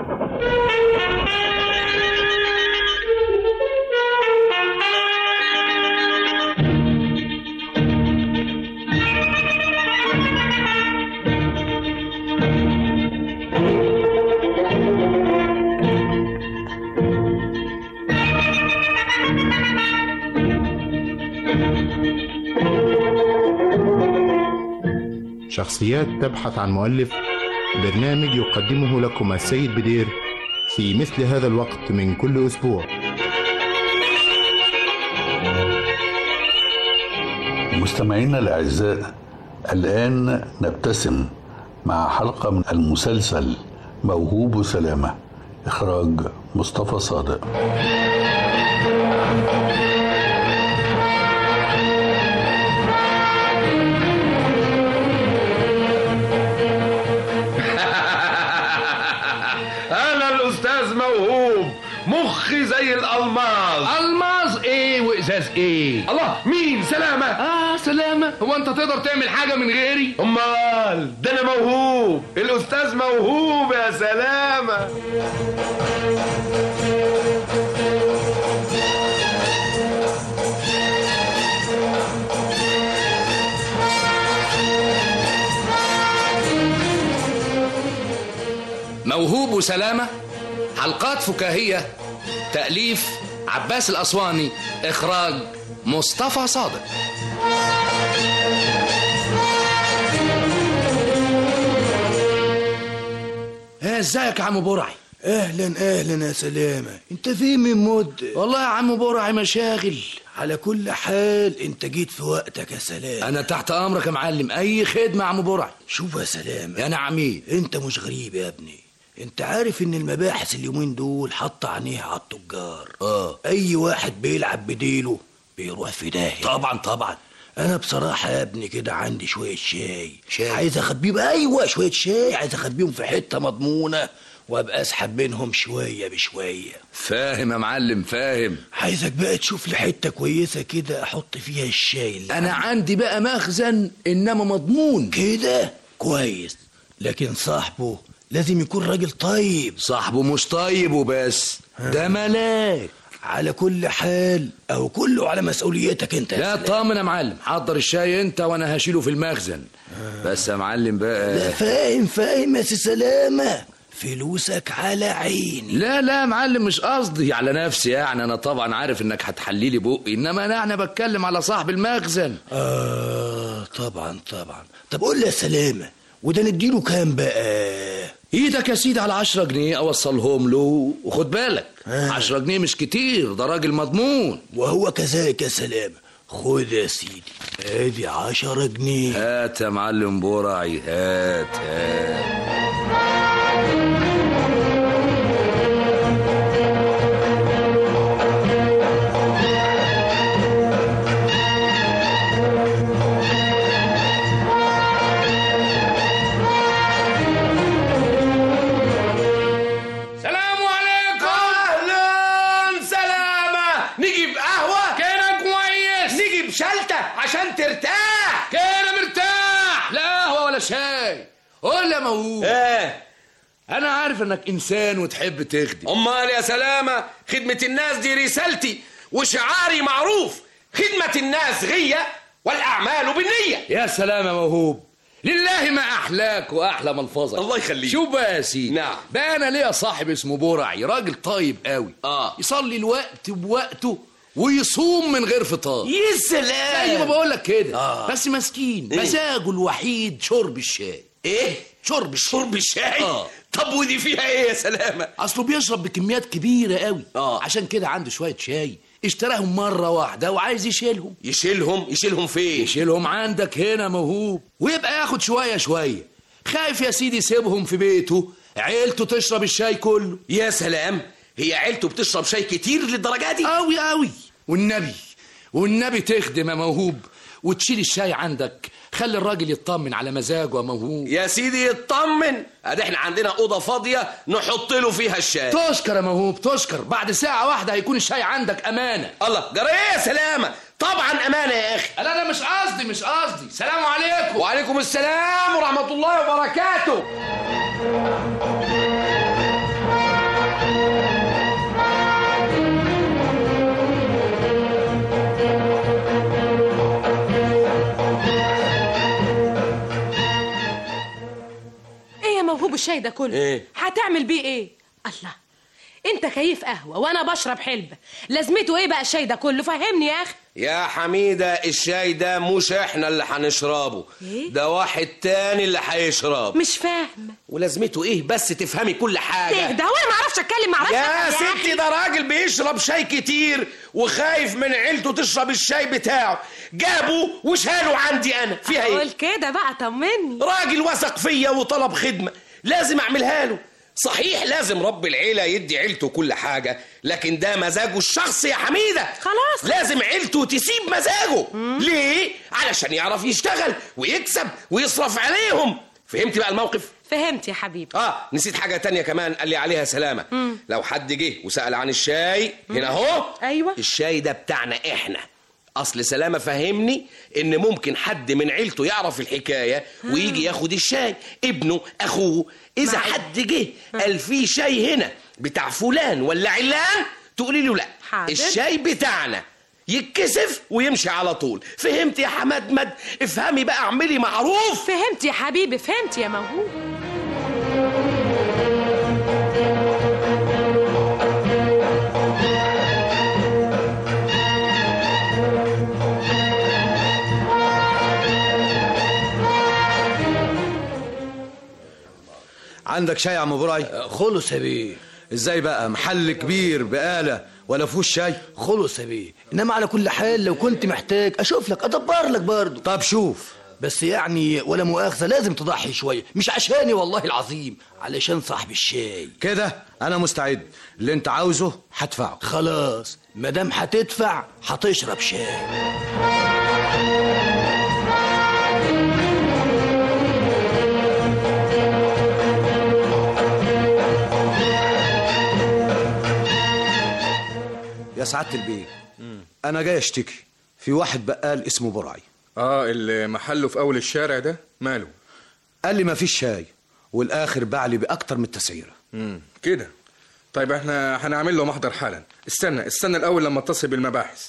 شخصيات تبحث عن مؤلف برنامج يقدمه لكم السيد بدير في مثل هذا الوقت من كل أسبوع
مستمعينا الأعزاء الآن نبتسم مع حلقة من المسلسل موهوب سلامة إخراج مصطفى صادق
زي الالماس
الماظ ايه وازاز ايه
الله مين سلامة
اه سلامة هو انت تقدر تعمل حاجة من غيري
امال ده انا موهوب الاستاذ موهوب يا سلامة
موهوب وسلامة حلقات فكاهية تأليف عباس الأسواني إخراج مصطفى صادق
ها ازيك يا عم برعي
اهلا اهلا يا سلامة انت فين من مدة
والله يا عم برعي مشاغل
على كل حال انت جيت في وقتك يا سلام
انا تحت امرك يا معلم اي خدمه يا عم برعي
شوف يا سلامة
يا نعمين
انت مش غريب يا ابني انت عارف ان المباحث اليومين دول حاطه عينيها على التجار
اه
اي واحد بيلعب بديله بيروح في داهيه
طبعا طبعا
انا بصراحه يا ابني كده عندي شويه شاي
شاي.
عايز اخبيهم ايوه شويه شاي عايز اخبيهم في حته مضمونه وابقى اسحب منهم شويه بشويه
فاهم يا معلم فاهم
عايزك بقى تشوف لي حته كويسه كده احط فيها الشاي اللي
انا عندي بقى مخزن انما مضمون
كده كويس لكن صاحبه لازم يكون راجل طيب
صاحبه مش طيب وبس ده ملاك
على كل حال او كله على مسؤوليتك انت يا
لا
سلام.
طامن يا معلم حضر الشاي انت وانا هشيله في المخزن بس يا معلم
لا
بقى
فاهم فاهم يا سي سلامه فلوسك على عيني
لا لا يا معلم مش قصدي على نفسي يعني انا طبعا عارف انك هتحلي لي بقي انما انا يعني بتكلم على صاحب المخزن
اه طبعا طبعا طب قول لي يا سلامه وده نديله كام بقى
ايدك يا سيدي على عشرة جنيه اوصلهم له وخد بالك عشرة جنيه مش كتير ده راجل مضمون
وهو كذلك يا سلامه خد يا سيدي ادي عشرة جنيه
هات يا معلم برعي هات هات
سلام عليكم
اهلا سلامة نجيب قهوة
كده كويس
نجيب شلتة عشان ترتاح
كده مرتاح
لا قهوة ولا شاي قول يا موهوب
ايه
انا عارف انك انسان وتحب تخدم
امال يا سلامة خدمة الناس دي رسالتي وشعاري معروف خدمة الناس غية والأعمال بالنية
يا سلام يا موهوب لله ما احلاك واحلى ملفظك
الله يخليك.
شوف بقى يا سيدي
نعم.
بقى انا ليا صاحب اسمه برعي راجل طيب قوي
اه
يصلي الوقت بوقته ويصوم من غير فطار
يا سلام
زي ما بقول لك كده
آه.
بس مسكين
إيه؟
مزاجه الوحيد شرب الشاي
ايه
شرب الشاي
شرب الشاي
آه.
طب ودي فيها ايه يا سلامة
اصله بيشرب بكميات كبيره قوي
آه.
عشان كده عنده شويه شاي اشتراهم مره واحده وعايز يشيلهم
يشيلهم يشيلهم فين
يشيلهم عندك هنا موهوب ويبقى ياخد شويه شويه خايف يا سيدي يسيبهم في بيته عيلته تشرب الشاي كله
يا سلام هي عيلته بتشرب شاي كتير للدرجة دي
قوي قوي والنبي والنبي تخدم يا موهوب وتشيل الشاي عندك خلي الراجل يطمن على مزاجه يا موهوب
يا سيدي يطمن ادي احنا عندنا اوضه فاضيه نحط له فيها الشاي
تشكر يا موهوب تشكر بعد ساعة واحدة هيكون الشاي عندك أمانة
الله جرى ايه يا سلامه طبعا امانه يا اخي
لا لا مش قصدي مش قصدي سلام عليكم
وعليكم السلام ورحمه الله وبركاته
ايه يا موهوب الشاي ده كله
إيه؟
هتعمل بيه ايه الله انت كيف قهوه وانا بشرب حلبه لازمته ايه بقى الشاي ده كله فهمني يا اخي
يا حميده الشاي ده مش احنا اللي هنشربه
إيه؟
ده واحد تاني اللي هيشرب
مش فاهم
ولازمته ايه بس تفهمي كل حاجه
ايه ده وانا ما اعرفش اتكلم ما اعرفش
يا
أفهم
ستي
أخي.
ده راجل بيشرب شاي كتير وخايف من عيلته تشرب الشاي بتاعه جابه وشاله عندي انا فيها
قول
ايه
كده بقى طمني
راجل وثق فيا وطلب خدمه لازم اعملها له صحيح لازم رب العيلة يدي عيلته كل حاجة لكن ده مزاجه الشخصي يا حميدة
خلاص
لازم عيلته تسيب مزاجه ليه؟ علشان يعرف يشتغل ويكسب ويصرف عليهم
فهمتي بقى الموقف
فهمت يا حبيبي
اه نسيت حاجه تانية كمان قال لي عليها سلامه
مم.
لو حد جه وسال عن الشاي هنا اهو
ايوه
الشاي ده بتاعنا احنا اصل سلامه فهمني ان ممكن حد من عيلته يعرف الحكايه ويجي ياخد الشاي ابنه اخوه اذا
معي.
حد جه قال في شاي هنا بتاع فلان ولا علان تقولي له لا
حاضر.
الشاي بتاعنا يتكسف ويمشي على طول فهمت يا حماد مد افهمي بقى اعملي معروف
فهمت يا حبيبي فهمت يا موهوب
عندك شاي يا عم برعي خلص يا بيه ازاي بقى محل كبير بقالة ولا فيهوش شاي خلص يا بيه انما على كل حال لو كنت محتاج اشوف لك ادبر لك برضه طب شوف بس يعني ولا مؤاخذة لازم تضحي شوية مش عشاني والله العظيم علشان صاحب الشاي كده انا مستعد اللي انت عاوزه هدفعه خلاص مادام هتدفع هتشرب شاي يا سعادة البيه انا جاي اشتكي في واحد بقال اسمه برعي
اه اللي محله في اول الشارع ده ماله
قال لي ما فيش شاي والاخر باع لي باكتر من التسعيره
امم كده طيب احنا هنعمل له محضر حالا استنى استنى الاول لما اتصل بالمباحث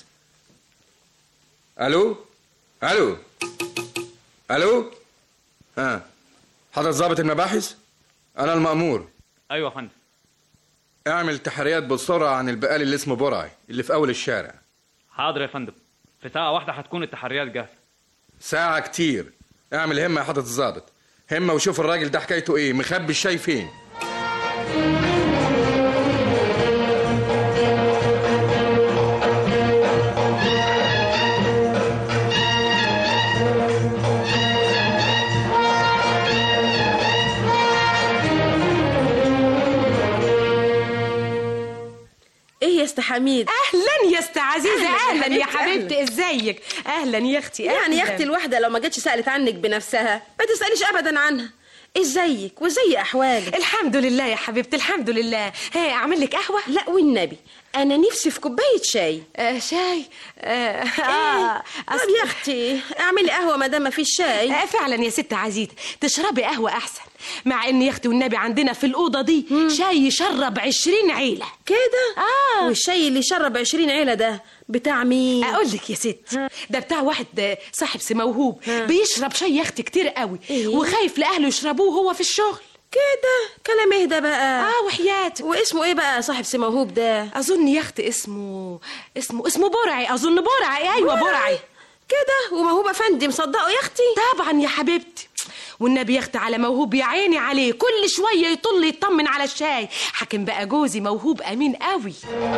الو الو الو ها حضرة ضابط المباحث انا المأمور
ايوه يا فندم
اعمل تحريات بسرعة عن البقال اللي اسمه برعي اللي في اول الشارع
حاضر يا فندم في ساعة واحدة هتكون التحريات جاهزة
ساعة كتير اعمل همة يا حضرة الضابط همة وشوف الراجل ده حكايته ايه مخبي الشاي فين
ايه يا است حميد
اهلا يا است عزيزه
أهلاً
اهلا
يا
يا
حبيبتي،
حبيبتي ازيك اهلا يا اختي أهلاً.
يعني يا اختي الواحده لو ما جاتش سالت عنك بنفسها ما تساليش ابدا عنها ازيك وزي احوالك
الحمد لله يا حبيبتي الحمد لله هي اعمل لك قهوه
لا والنبي انا نفسي في كوبايه شاي
آه شاي آه,
آه. طب يا اختي اعملي قهوه ما دام ما فيش شاي
آه فعلا يا ست عزيزه تشربي قهوه احسن مع ان يا اختي والنبي عندنا في الاوضه دي شاي يشرب عشرين عيله
كده
اه
والشاي اللي شرب عشرين عيله ده بتاع مين
اقول لك يا ست ده بتاع واحد آه، صاحب سي موهوب بيشرب شاي يا اختي كتير قوي
إيه؟
وخايف لاهله يشربوه وهو في الشغل
كده كلام ايه ده بقى
اه وحياتك
واسمه ايه بقى صاحب سي موهوب ده
اظن يا اختي اسمه اسمه اسمه برعي اظن برعي ايوه برعي
كده وموهوب افندي مصدقه يا اختي
طبعا يا حبيبتي والنبي يا اختي على موهوب يا عيني عليه كل شويه يطل يطمن على الشاي حاكم بقى جوزي موهوب امين قوي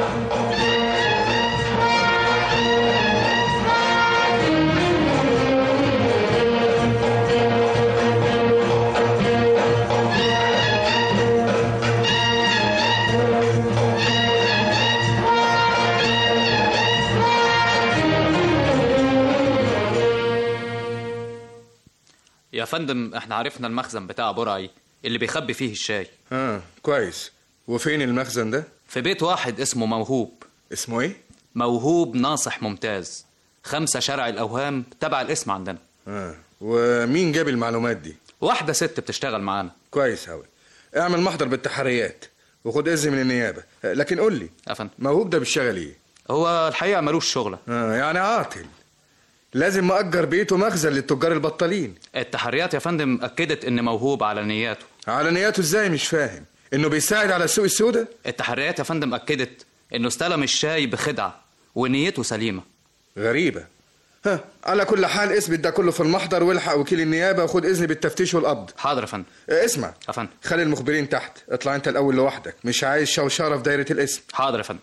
يا فندم احنا عرفنا المخزن بتاع برعي اللي بيخبي فيه الشاي
اه كويس وفين المخزن ده
في بيت واحد اسمه موهوب
اسمه ايه
موهوب ناصح ممتاز خمسة شارع الأوهام تبع الاسم عندنا
اه ومين جاب المعلومات دي
واحدة ست بتشتغل معانا
كويس أوي اعمل محضر بالتحريات وخد اذن من النيابه آه، لكن قول لي
يا فندم
موهوب ده بيشتغل ايه
هو الحقيقة ملوش شغلة
اه يعني عاطل لازم مأجر بيته مخزن للتجار البطالين
التحريات يا فندم أكدت إن موهوب على نياته
على نياته ازاي مش فاهم انه بيساعد على السوق السوداء
التحريات يا فندم أكدت إنه استلم الشاي بخدعة ونيته سليمة
غريبه ها على كل حال اثبت ده كله في المحضر والحق وكيل النيابه وخد اذن بالتفتيش والقبض
حاضر يا فندم
آه، اسمع
يا فندم
خلي المخبرين تحت اطلع انت الاول لوحدك مش عايز شوشره في دايره الاسم
حاضر يا فندم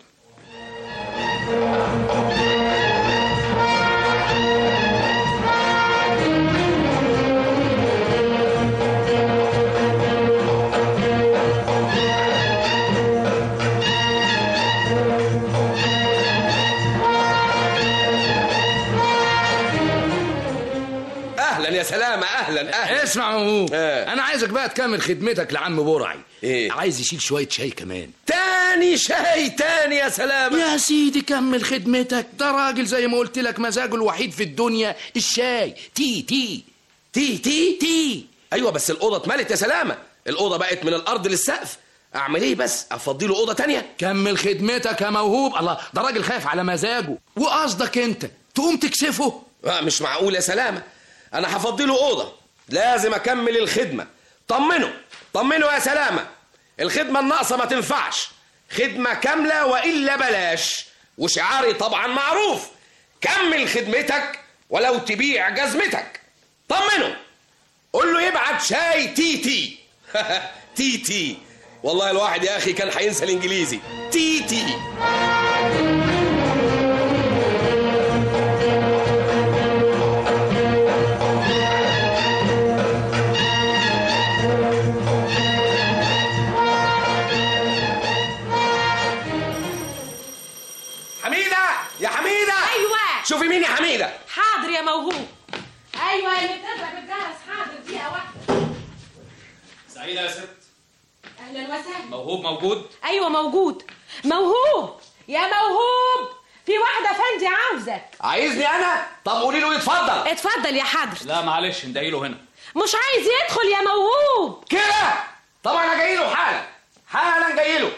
اهلا يا سلامة أهلا أهلا
اسمع يا موهوب انا عايزك بقى تكمل خدمتك لعم برعي
إيه؟
عايز يشيل شويه شاي كمان
تاني شاي تاني يا سلامة
يا سيدي كمل خدمتك ده راجل زي ما قلت لك مزاجه الوحيد في الدنيا الشاي تي تي
تي تي
تي
أيوة بس الأوضة اتملت يا سلامة الأوضة بقت من الأرض للسقف أعمل إيه بس أفضي له أوضة تانية
كمل خدمتك يا موهوب الله ده راجل خايف على مزاجه وقصدك انت تقوم تكسفه
آه مش معقول يا سلامة أنا هفضي له أوضة لازم أكمل الخدمة طمنه طمنه يا سلامة الخدمة الناقصة ما تنفعش خدمة كاملة وإلا بلاش وشعاري طبعا معروف كمل خدمتك ولو تبيع جزمتك طمنه قول له يبعت شاي تي تي تي تي والله الواحد يا أخي كان هينسى الإنجليزي تي تي حميدة يا حميدة
ايوه
شوفي مين يا حميدة
حاضر يا موهوب ايوه اللي بتضرب الجرس حاضر دقيقه واحده
سعيدة يا ست
اهلا وسهلا
موهوب موجود
ايوه موجود موهوب يا موهوب في واحده فندي عاوزك
عايزني أنا طب قولي له يتفضل
اتفضل يا حضر
لا معلش ندعي له هنا
مش عايز يدخل يا موهوب
كده طبعا انا جاي له حالا حالا جاي له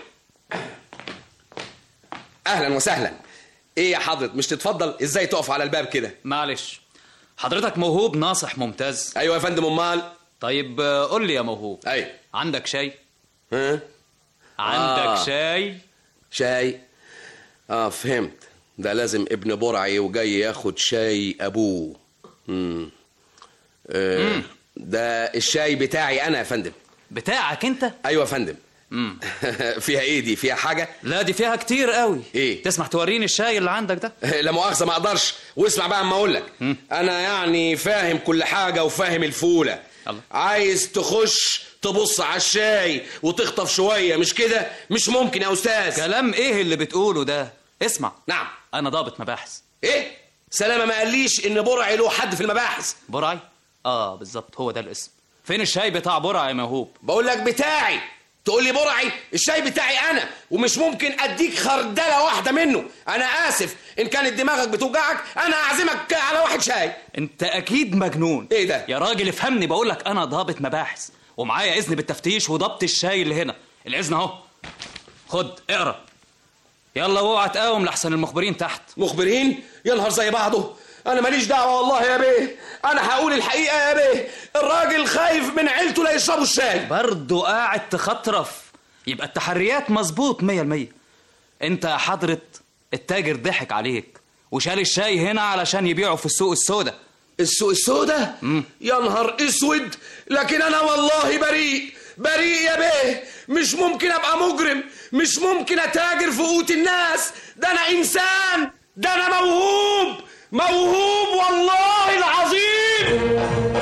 اهلا وسهلا ايه يا حضرة مش تتفضل ازاي تقف على الباب كده
معلش حضرتك موهوب ناصح ممتاز
ايوه يا فندم امال
طيب آه، قول لي يا موهوب
اي
عندك شاي
ها
عندك
آه.
شاي
شاي اه فهمت ده لازم ابن برعي وجاي ياخد شاي ابوه امم آه ده الشاي بتاعي انا يا فندم
بتاعك انت
ايوه يا فندم
مم.
فيها ايه دي فيها حاجه
لا دي فيها كتير قوي
ايه
تسمح توريني الشاي اللي عندك ده
لا مؤاخذه ما اقدرش واسمع بقى اما اقول لك انا يعني فاهم كل حاجه وفاهم الفوله
الله.
عايز تخش تبص على الشاي وتخطف شويه مش كده مش ممكن يا استاذ
كلام ايه اللي بتقوله ده اسمع
نعم
انا ضابط مباحث
ايه سلامه ما قاليش ان برعي له حد في المباحث
برعي اه بالظبط هو ده الاسم فين الشاي بتاع برعي يا موهوب
بقول لك بتاعي تقول لي برعي الشاي بتاعي انا ومش ممكن اديك خردله واحده منه انا اسف ان كانت دماغك بتوجعك انا اعزمك على واحد شاي
انت اكيد مجنون
ايه ده
يا راجل افهمني بقول لك انا ضابط مباحث ومعايا اذن بالتفتيش وضبط الشاي اللي هنا الاذن اهو خد اقرا يلا اوعى تقاوم لحسن المخبرين تحت
مخبرين يا نهار زي بعضه انا ماليش دعوه والله يا بيه انا هقول الحقيقه يا بيه الراجل خايف من عيلته لا يشربوا الشاي
برضه قاعد تخطرف يبقى التحريات مظبوط مية المية انت يا حضرة التاجر ضحك عليك وشال الشاي هنا علشان يبيعه في السوق السوداء
السوق السوداء يا نهار اسود لكن انا والله بريء بريء يا بيه مش ممكن ابقى مجرم مش ممكن اتاجر في قوت الناس ده انا انسان ده انا موهوب موهوب والله العظيم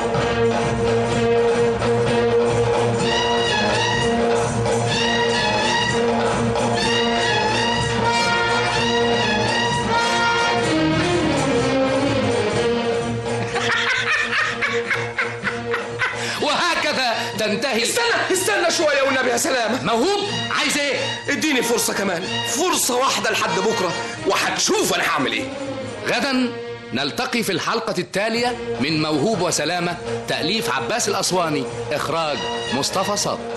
وهكذا تنتهي
استنى استنى شويه والنبي يا سلامه
موهوب عايز ايه
اديني فرصه كمان فرصه واحده لحد بكره وهتشوف انا هعمل ايه
غدا نلتقي في الحلقة التالية من موهوب وسلامة تأليف عباس الأسواني إخراج مصطفى صادق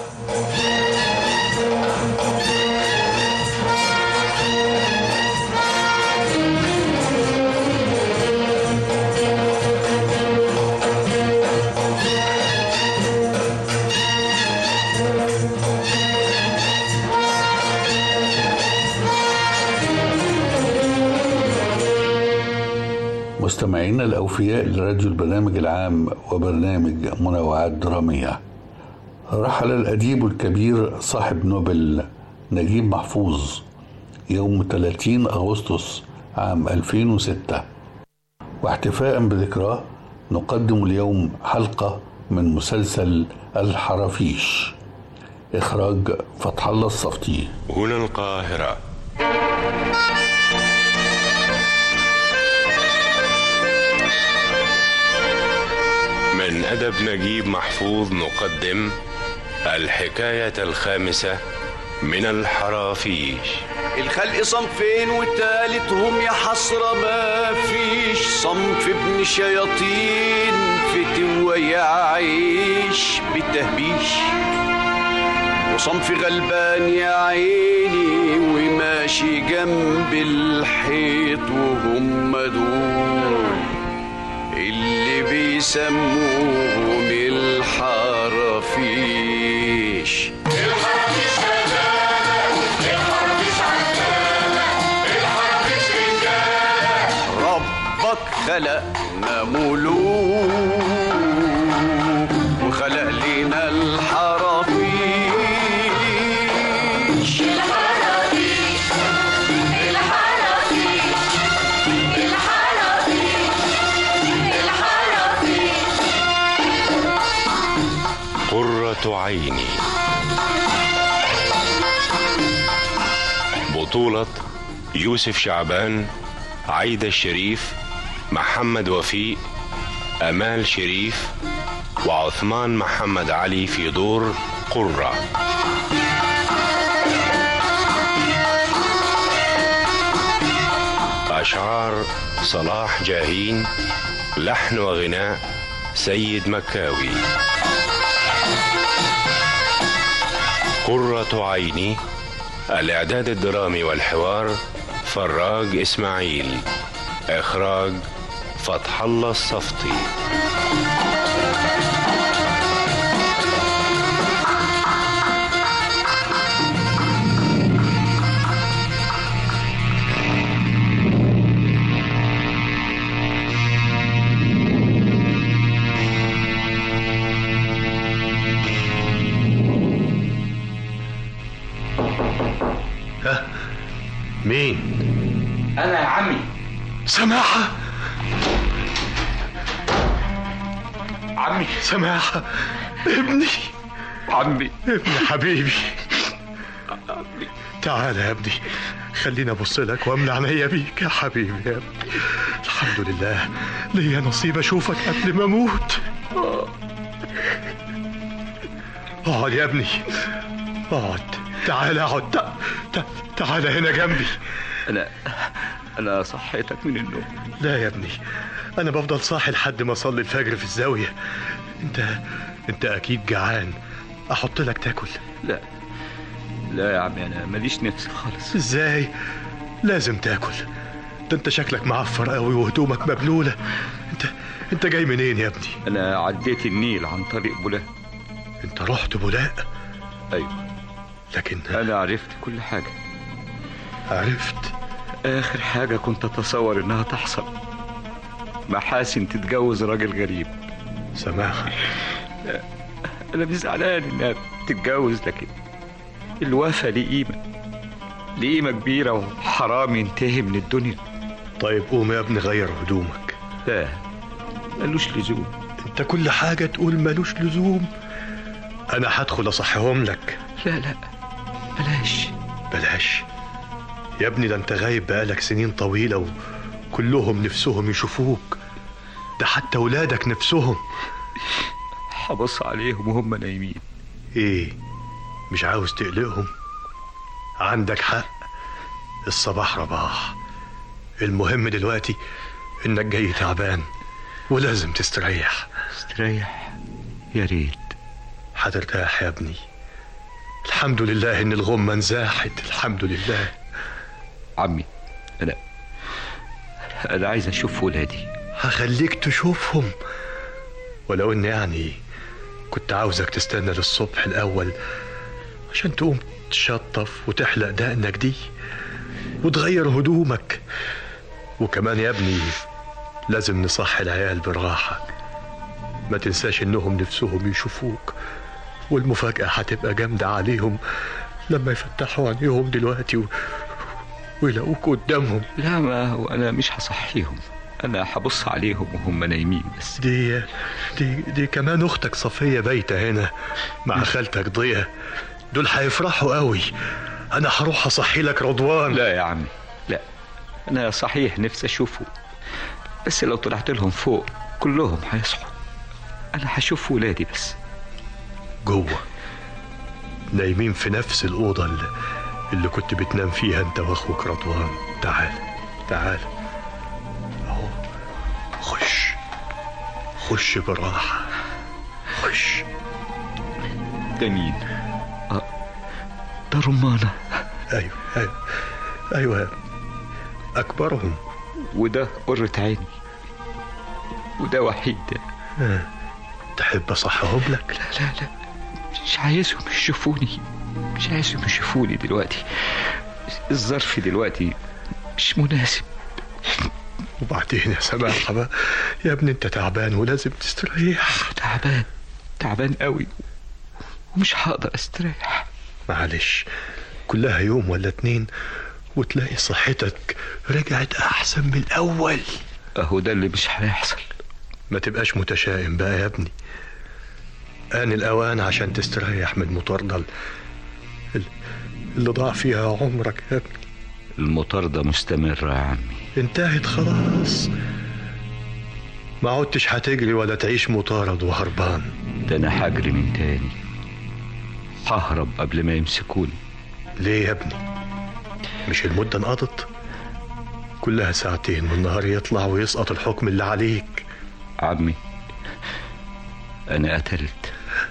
مستمعينا الأوفياء لراديو البرنامج العام وبرنامج منوعات درامية رحل الأديب الكبير صاحب نوبل نجيب محفوظ يوم 30 أغسطس عام 2006 واحتفاء بذكراه نقدم اليوم حلقة من مسلسل الحرافيش إخراج فتح الله الصفتي
هنا القاهرة من أدب نجيب محفوظ نقدم الحكاية الخامسة من الحرافيش
الخلق صنفين والتالت هم يا حسرة ما فيش صنف ابن شياطين فتوى يعيش بالتهبيش وصنف غلبان يا عيني وماشي جنب الحيط وهم دول اللي بيسموهم الحرافيش ربك خلقنا ملوك وخلق لنا الحرافيش
الحرافيش الحرافيش الحرافيش
قرة عيني بطولة يوسف شعبان عايدة الشريف محمد وفيق أمال شريف وعثمان محمد علي في دور قرة أشعار صلاح جاهين لحن وغناء سيد مكاوي قرة عيني الإعداد الدرامي والحوار فراج إسماعيل إخراج فتح الله الصفتي
مين
انا يا عمي
سماحة عمي سماحة ابني عمي ابني حبيبي تعال يا ابني خليني ابص لك واملى عينيا بيك يا حبيبي يا ابني الحمد لله ليا نصيب اشوفك قبل ما اموت اقعد يا ابني اقعد تعال اقعد تع- تع- تعال هنا جنبي
انا انا صحيتك من النوم
لا يا ابني انا بفضل صاحي لحد ما اصلي الفجر في الزاويه انت انت اكيد جعان احط لك تاكل
لا لا يا عمي انا ماليش نفس خالص
ازاي لازم تاكل ده انت شكلك معفر قوي وهدومك مبلوله انت انت جاي منين يا ابني
انا عديت النيل عن طريق بولاق
انت رحت بولاق
ايوه
لكن
انا عرفت كل حاجه
عرفت
اخر حاجه كنت اتصور انها تحصل محاسن تتجوز راجل غريب
سماحه
انا مش زعلان انها تتجوز لكن الوفا ليه قيمه ليه قيمه كبيره وحرام ينتهي من الدنيا
طيب قوم يا ابني غير هدومك
لا ملوش لزوم
انت كل حاجه تقول ملوش لزوم انا هدخل اصحيهم لك
لا لا بلاش
بلاش يا ابني ده انت غايب بقالك سنين طويلة وكلهم نفسهم يشوفوك ده حتى ولادك نفسهم
هبص عليهم وهم نايمين
ايه مش عاوز تقلقهم عندك حق الصباح رباح المهم دلوقتي انك جاي تعبان ولازم تستريح
استريح يا ريت
هترتاح يا ابني الحمد لله ان الغمة انزاحت الحمد لله
عمي انا انا عايز اشوف ولادي
هخليك تشوفهم ولو ان يعني كنت عاوزك تستنى للصبح الاول عشان تقوم تشطف وتحلق دقنك دي وتغير هدومك وكمان يا ابني لازم نصحي العيال بالراحة ما تنساش انهم نفسهم يشوفوك والمفاجأة هتبقى جامدة عليهم لما يفتحوا عينيهم دلوقتي و... ويلاقوك قدامهم
لا ما هو انا مش هصحيهم انا هبص عليهم وهم نايمين بس
دي دي دي كمان اختك صفية بايتة هنا مع خالتك ضيا دول هيفرحوا قوي انا هروح اصحي لك رضوان
لا يا عمي لا انا صحيح نفسي اشوفه بس لو طلعت لهم فوق كلهم هيصحوا
انا هشوف ولادي بس
جوه نايمين في نفس الأوضة اللي, اللي كنت بتنام فيها أنت وأخوك رضوان تعال تعال أهو خش خش بالراحة خش
ده مين؟ آه، ده رمانة
أيوه أيوه أيوه يا ابني. أكبرهم
وده قرة عيني وده وحيد
آه. تحب أصحهم لك؟
لا لا لا مش عايزهم يشوفوني مش عايزهم يشوفوني دلوقتي الظرف دلوقتي مش مناسب
وبعدين يا سماحة بقى يا ابني أنت تعبان ولازم تستريح
تعبان تعبان قوي ومش هقدر استريح
معلش كلها يوم ولا اتنين وتلاقي صحتك رجعت أحسن من الأول
أهو ده اللي مش هيحصل
ما تبقاش متشائم بقى يا ابني آن الأوان عشان تستريح من المطاردة ال- اللي ضاع فيها عمرك يا ابني
المطاردة مستمرة يا عمي
انتهت خلاص ما عدتش هتجري ولا تعيش مطارد وهربان
ده أنا هجري من تاني ههرب قبل ما يمسكوني
ليه يا ابني مش المدة انقضت كلها ساعتين والنهار يطلع ويسقط الحكم اللي عليك
عمي أنا قتلت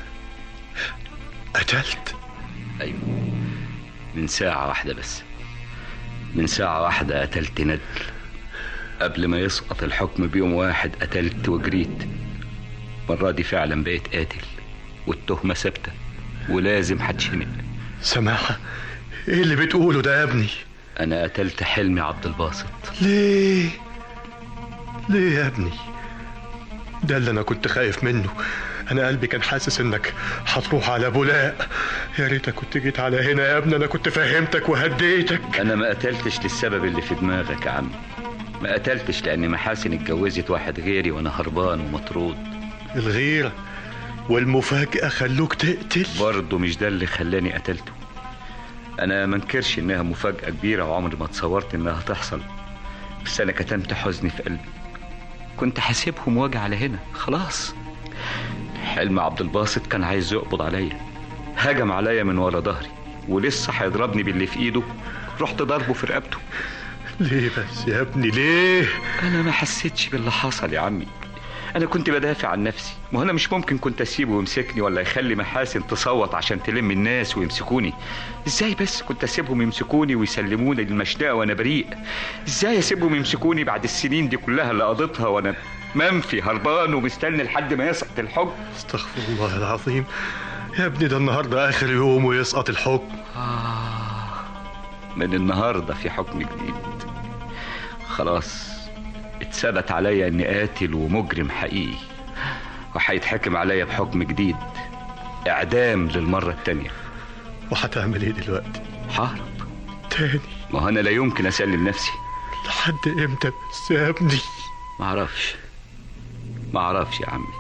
قتلت
أيوة من ساعة واحدة بس من ساعة واحدة قتلت ندل قبل ما يسقط الحكم بيوم واحد قتلت وجريت المرة دي فعلا بقيت قاتل والتهمة ثابتة ولازم هتشنق
سماحة ايه اللي بتقوله ده يا ابني
أنا قتلت حلمي عبد الباسط
ليه ليه يا ابني ده اللي انا كنت خايف منه انا قلبي كان حاسس انك هتروح على بولاق يا ريتك كنت جيت على هنا يا ابني انا كنت فهمتك وهديتك
أنا ما قتلتش للسبب اللي في دماغك يا عمي ما قتلتش لأن محاسن اتجوزت واحد غيري وأنا هربان ومطرود
الغيرة والمفاجأة خلوك تقتل
برضه مش ده اللي خلاني قتلته أنا منكرش إنها مفاجأة كبيرة وعمري ما تصورت إنها تحصل بس أنا كتمت حزني في قلبي كنت حاسبهم واجي على هنا خلاص حلم عبد الباسط كان عايز يقبض عليا هجم عليا من ورا ظهري ولسه هيضربني باللي في ايده رحت ضربه في رقبته
ليه بس يا ابني ليه
انا ما حسيتش باللي حصل يا عمي انا كنت بدافع عن نفسي ما هو انا مش ممكن كنت اسيبه ويمسكني ولا يخلي محاسن تصوت عشان تلم الناس ويمسكوني ازاي بس كنت اسيبهم يمسكوني ويسلموني للمشنقه وانا بريء ازاي اسيبهم يمسكوني بعد السنين دي كلها اللي قضيتها وانا منفي هربان ومستني لحد ما يسقط الحكم
استغفر الله العظيم يا ابني ده النهارده اخر يوم ويسقط الحكم
آه من النهارده في حكم جديد خلاص اتثبت عليا اني قاتل ومجرم حقيقي وهيتحكم عليا بحكم جديد اعدام للمره التانيه
وهتعمل ايه دلوقتي
ههرب
تاني
ما هو انا لا يمكن اسلم نفسي
لحد امتى بس يا ابني
معرفش معرفش يا عمي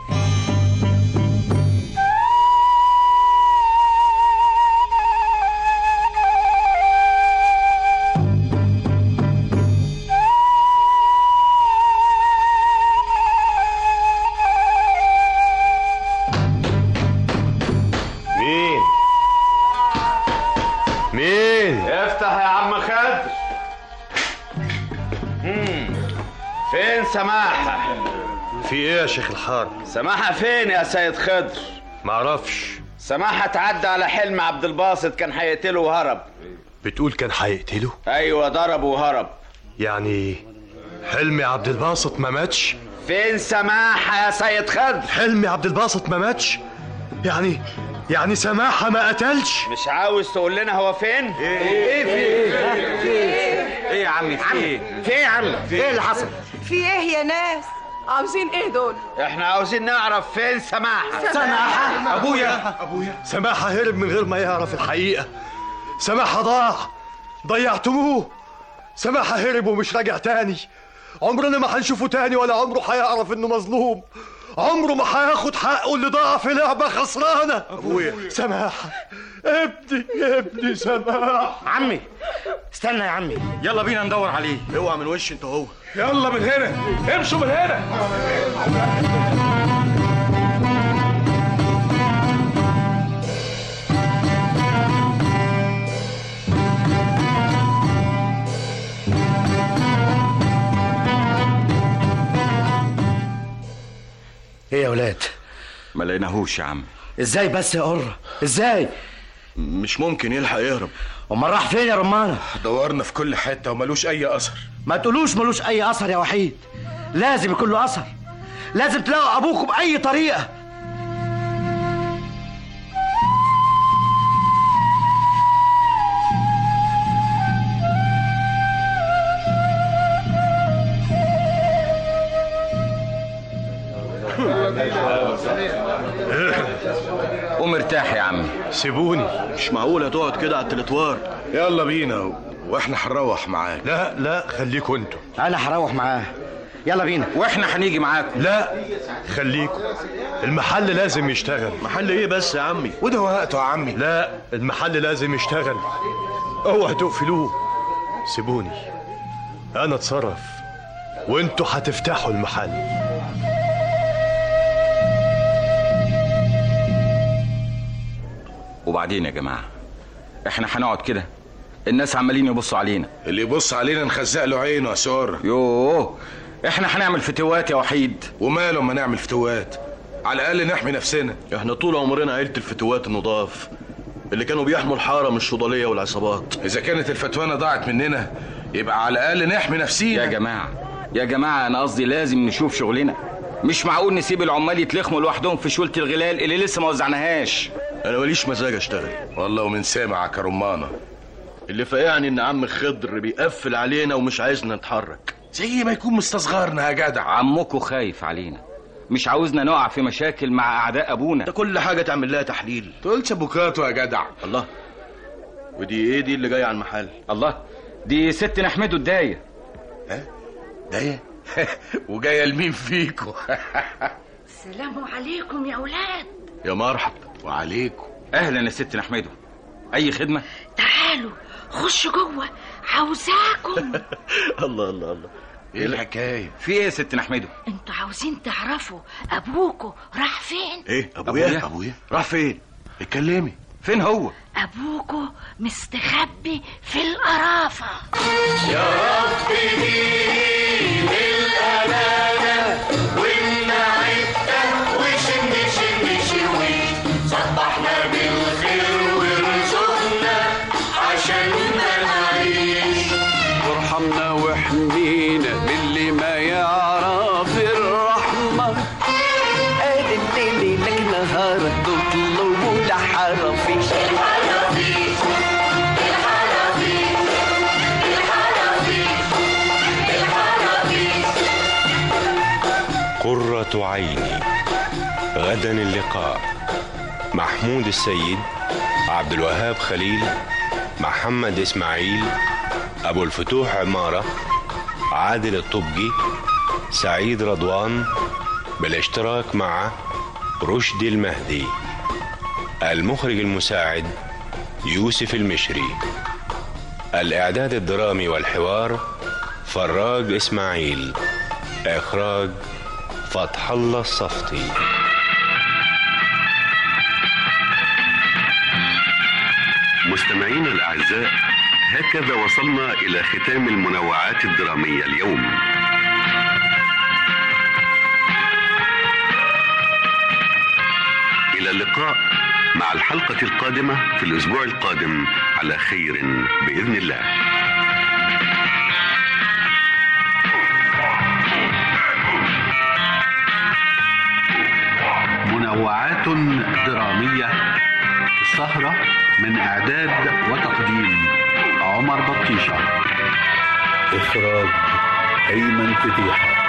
مين
مين
افتح يا عم خضر مم. فين سماحة
في ايه يا شيخ الحار
سماحة فين يا سيد خضر
معرفش
سماحة تعدى على حلم عبد الباسط كان هيقتله وهرب
بتقول كان هيقتله
ايوه ضربه وهرب
يعني حلمي عبد الباسط ما ماتش
فين سماحة يا سيد خضر
حلمي عبد الباسط ما ماتش يعني يعني سماحة ما قتلش
مش عاوز تقول لنا هو فين ايه
ايه في ايه
ايه يا عمي في ايه
في ايه يا عم ايه اللي حصل
في ايه يا ناس عاوزين ايه دول
احنا عاوزين نعرف فين سماحة
سماحة؟
ابويا ابويا سماحة هرب من غير ما يعرف الحقيقة سماحة ضاع ضيعتموه سماحة هرب ومش راجع تاني عمرنا ما هنشوفه تاني ولا عمره هيعرف انه مظلوم عمره ما هياخد حقه اللي ضاع في لعبة خسرانة
ابويا
سماحة ابني يا ابني سماحة
عمي استنى يا عمي يلا بينا ندور عليه
اوعى من وش انت هو
يلا من هنا امشوا من هنا
يا ولاد
ما لقيناهوش يا عم
ازاي بس يا قرة ازاي
مش ممكن يلحق يهرب
امال راح فين يا رمانة
دورنا في كل حته وملوش اي اثر
ما تقولوش ملوش اي اثر يا وحيد لازم يكون له اثر لازم تلاقوا ابوكم باي طريقه
قوم ارتاح يا عم
سيبوني
مش معقول هتقعد كده على التلتوار يلا بينا واحنا هنروح معاك
لا لا خليكوا انتوا
انا هروح معاه يلا بينا
واحنا هنيجي معاكم
لا خليكوا المحل لازم يشتغل
محل ايه بس يا عمي
وده وقته يا عمي لا المحل لازم يشتغل اوعى تقفلوه سيبوني انا اتصرف وانتوا هتفتحوا المحل
وبعدين يا جماعه احنا هنقعد كده الناس عمالين يبصوا علينا
اللي يبص علينا نخزق له عينه يا سور
يوه احنا هنعمل فتوات يا وحيد
وماله ما نعمل فتوات على الاقل نحمي نفسنا
احنا طول عمرنا عيله الفتوات النضاف اللي كانوا بيحموا الحاره من الشضاليه والعصابات
اذا كانت الفتوانه ضاعت مننا يبقى على الاقل نحمي نفسينا
يا جماعه يا جماعه انا قصدي لازم نشوف شغلنا مش معقول نسيب العمال يتلخموا لوحدهم في شوله الغلال اللي لسه ما وزعناهاش
انا ماليش مزاج اشتغل والله ومن سامعك يا رمانه
اللي فاقعني ان عم خضر بيقفل علينا ومش عايزنا نتحرك
زي ما يكون مستصغرنا يا جدع
عمكو خايف علينا مش عاوزنا نقع في مشاكل مع اعداء ابونا
ده كل حاجه تعمل لها تحليل تقولش ابوكاتو يا جدع
الله ودي ايه دي اللي جايه على المحل الله دي ست نحمده الدايه
ها دايه وجايه لمين فيكو
السلام عليكم يا اولاد
يا مرحب
وعليكم
اهلا يا ست نحمده اي خدمه
تعالوا خشوا جوه عاوزاكم
الله الله الله
ايه الحكايه
في ايه يا ست نحمده
انتوا عاوزين تعرفوا ابوكوا راح فين
ايه ابويا ابويا
راح فين
اتكلمي
فين هو
ابوكوا مستخبي في القرافه
يا رب دين الأمانة والمعدة وشم شم شوي صبحنا بالخير وارزقنا عشان ما نعيش
وارحمنا واحمينا من اللي ما يعرف الرحمة قال الليل لك نهار تطلبوا لحرفيش
الحرافيش الحرافيش الحرافيش الحرافيش
قرة عيني غدا اللقاء محمود السيد عبد الوهاب خليل محمد اسماعيل ابو الفتوح عمارة عادل الطبجي سعيد رضوان بالاشتراك مع رشدي المهدي المخرج المساعد يوسف المشري الاعداد الدرامي والحوار فراج اسماعيل اخراج فتح الله الصفتي
مستمعينا الأعزاء هكذا وصلنا إلى ختام المنوعات الدرامية اليوم إلى اللقاء مع الحلقة القادمة في الأسبوع القادم على خير بإذن الله
منوعات درامية السهرة من إعداد وتقديم عمر بطيشة إخراج أيمن فتيحة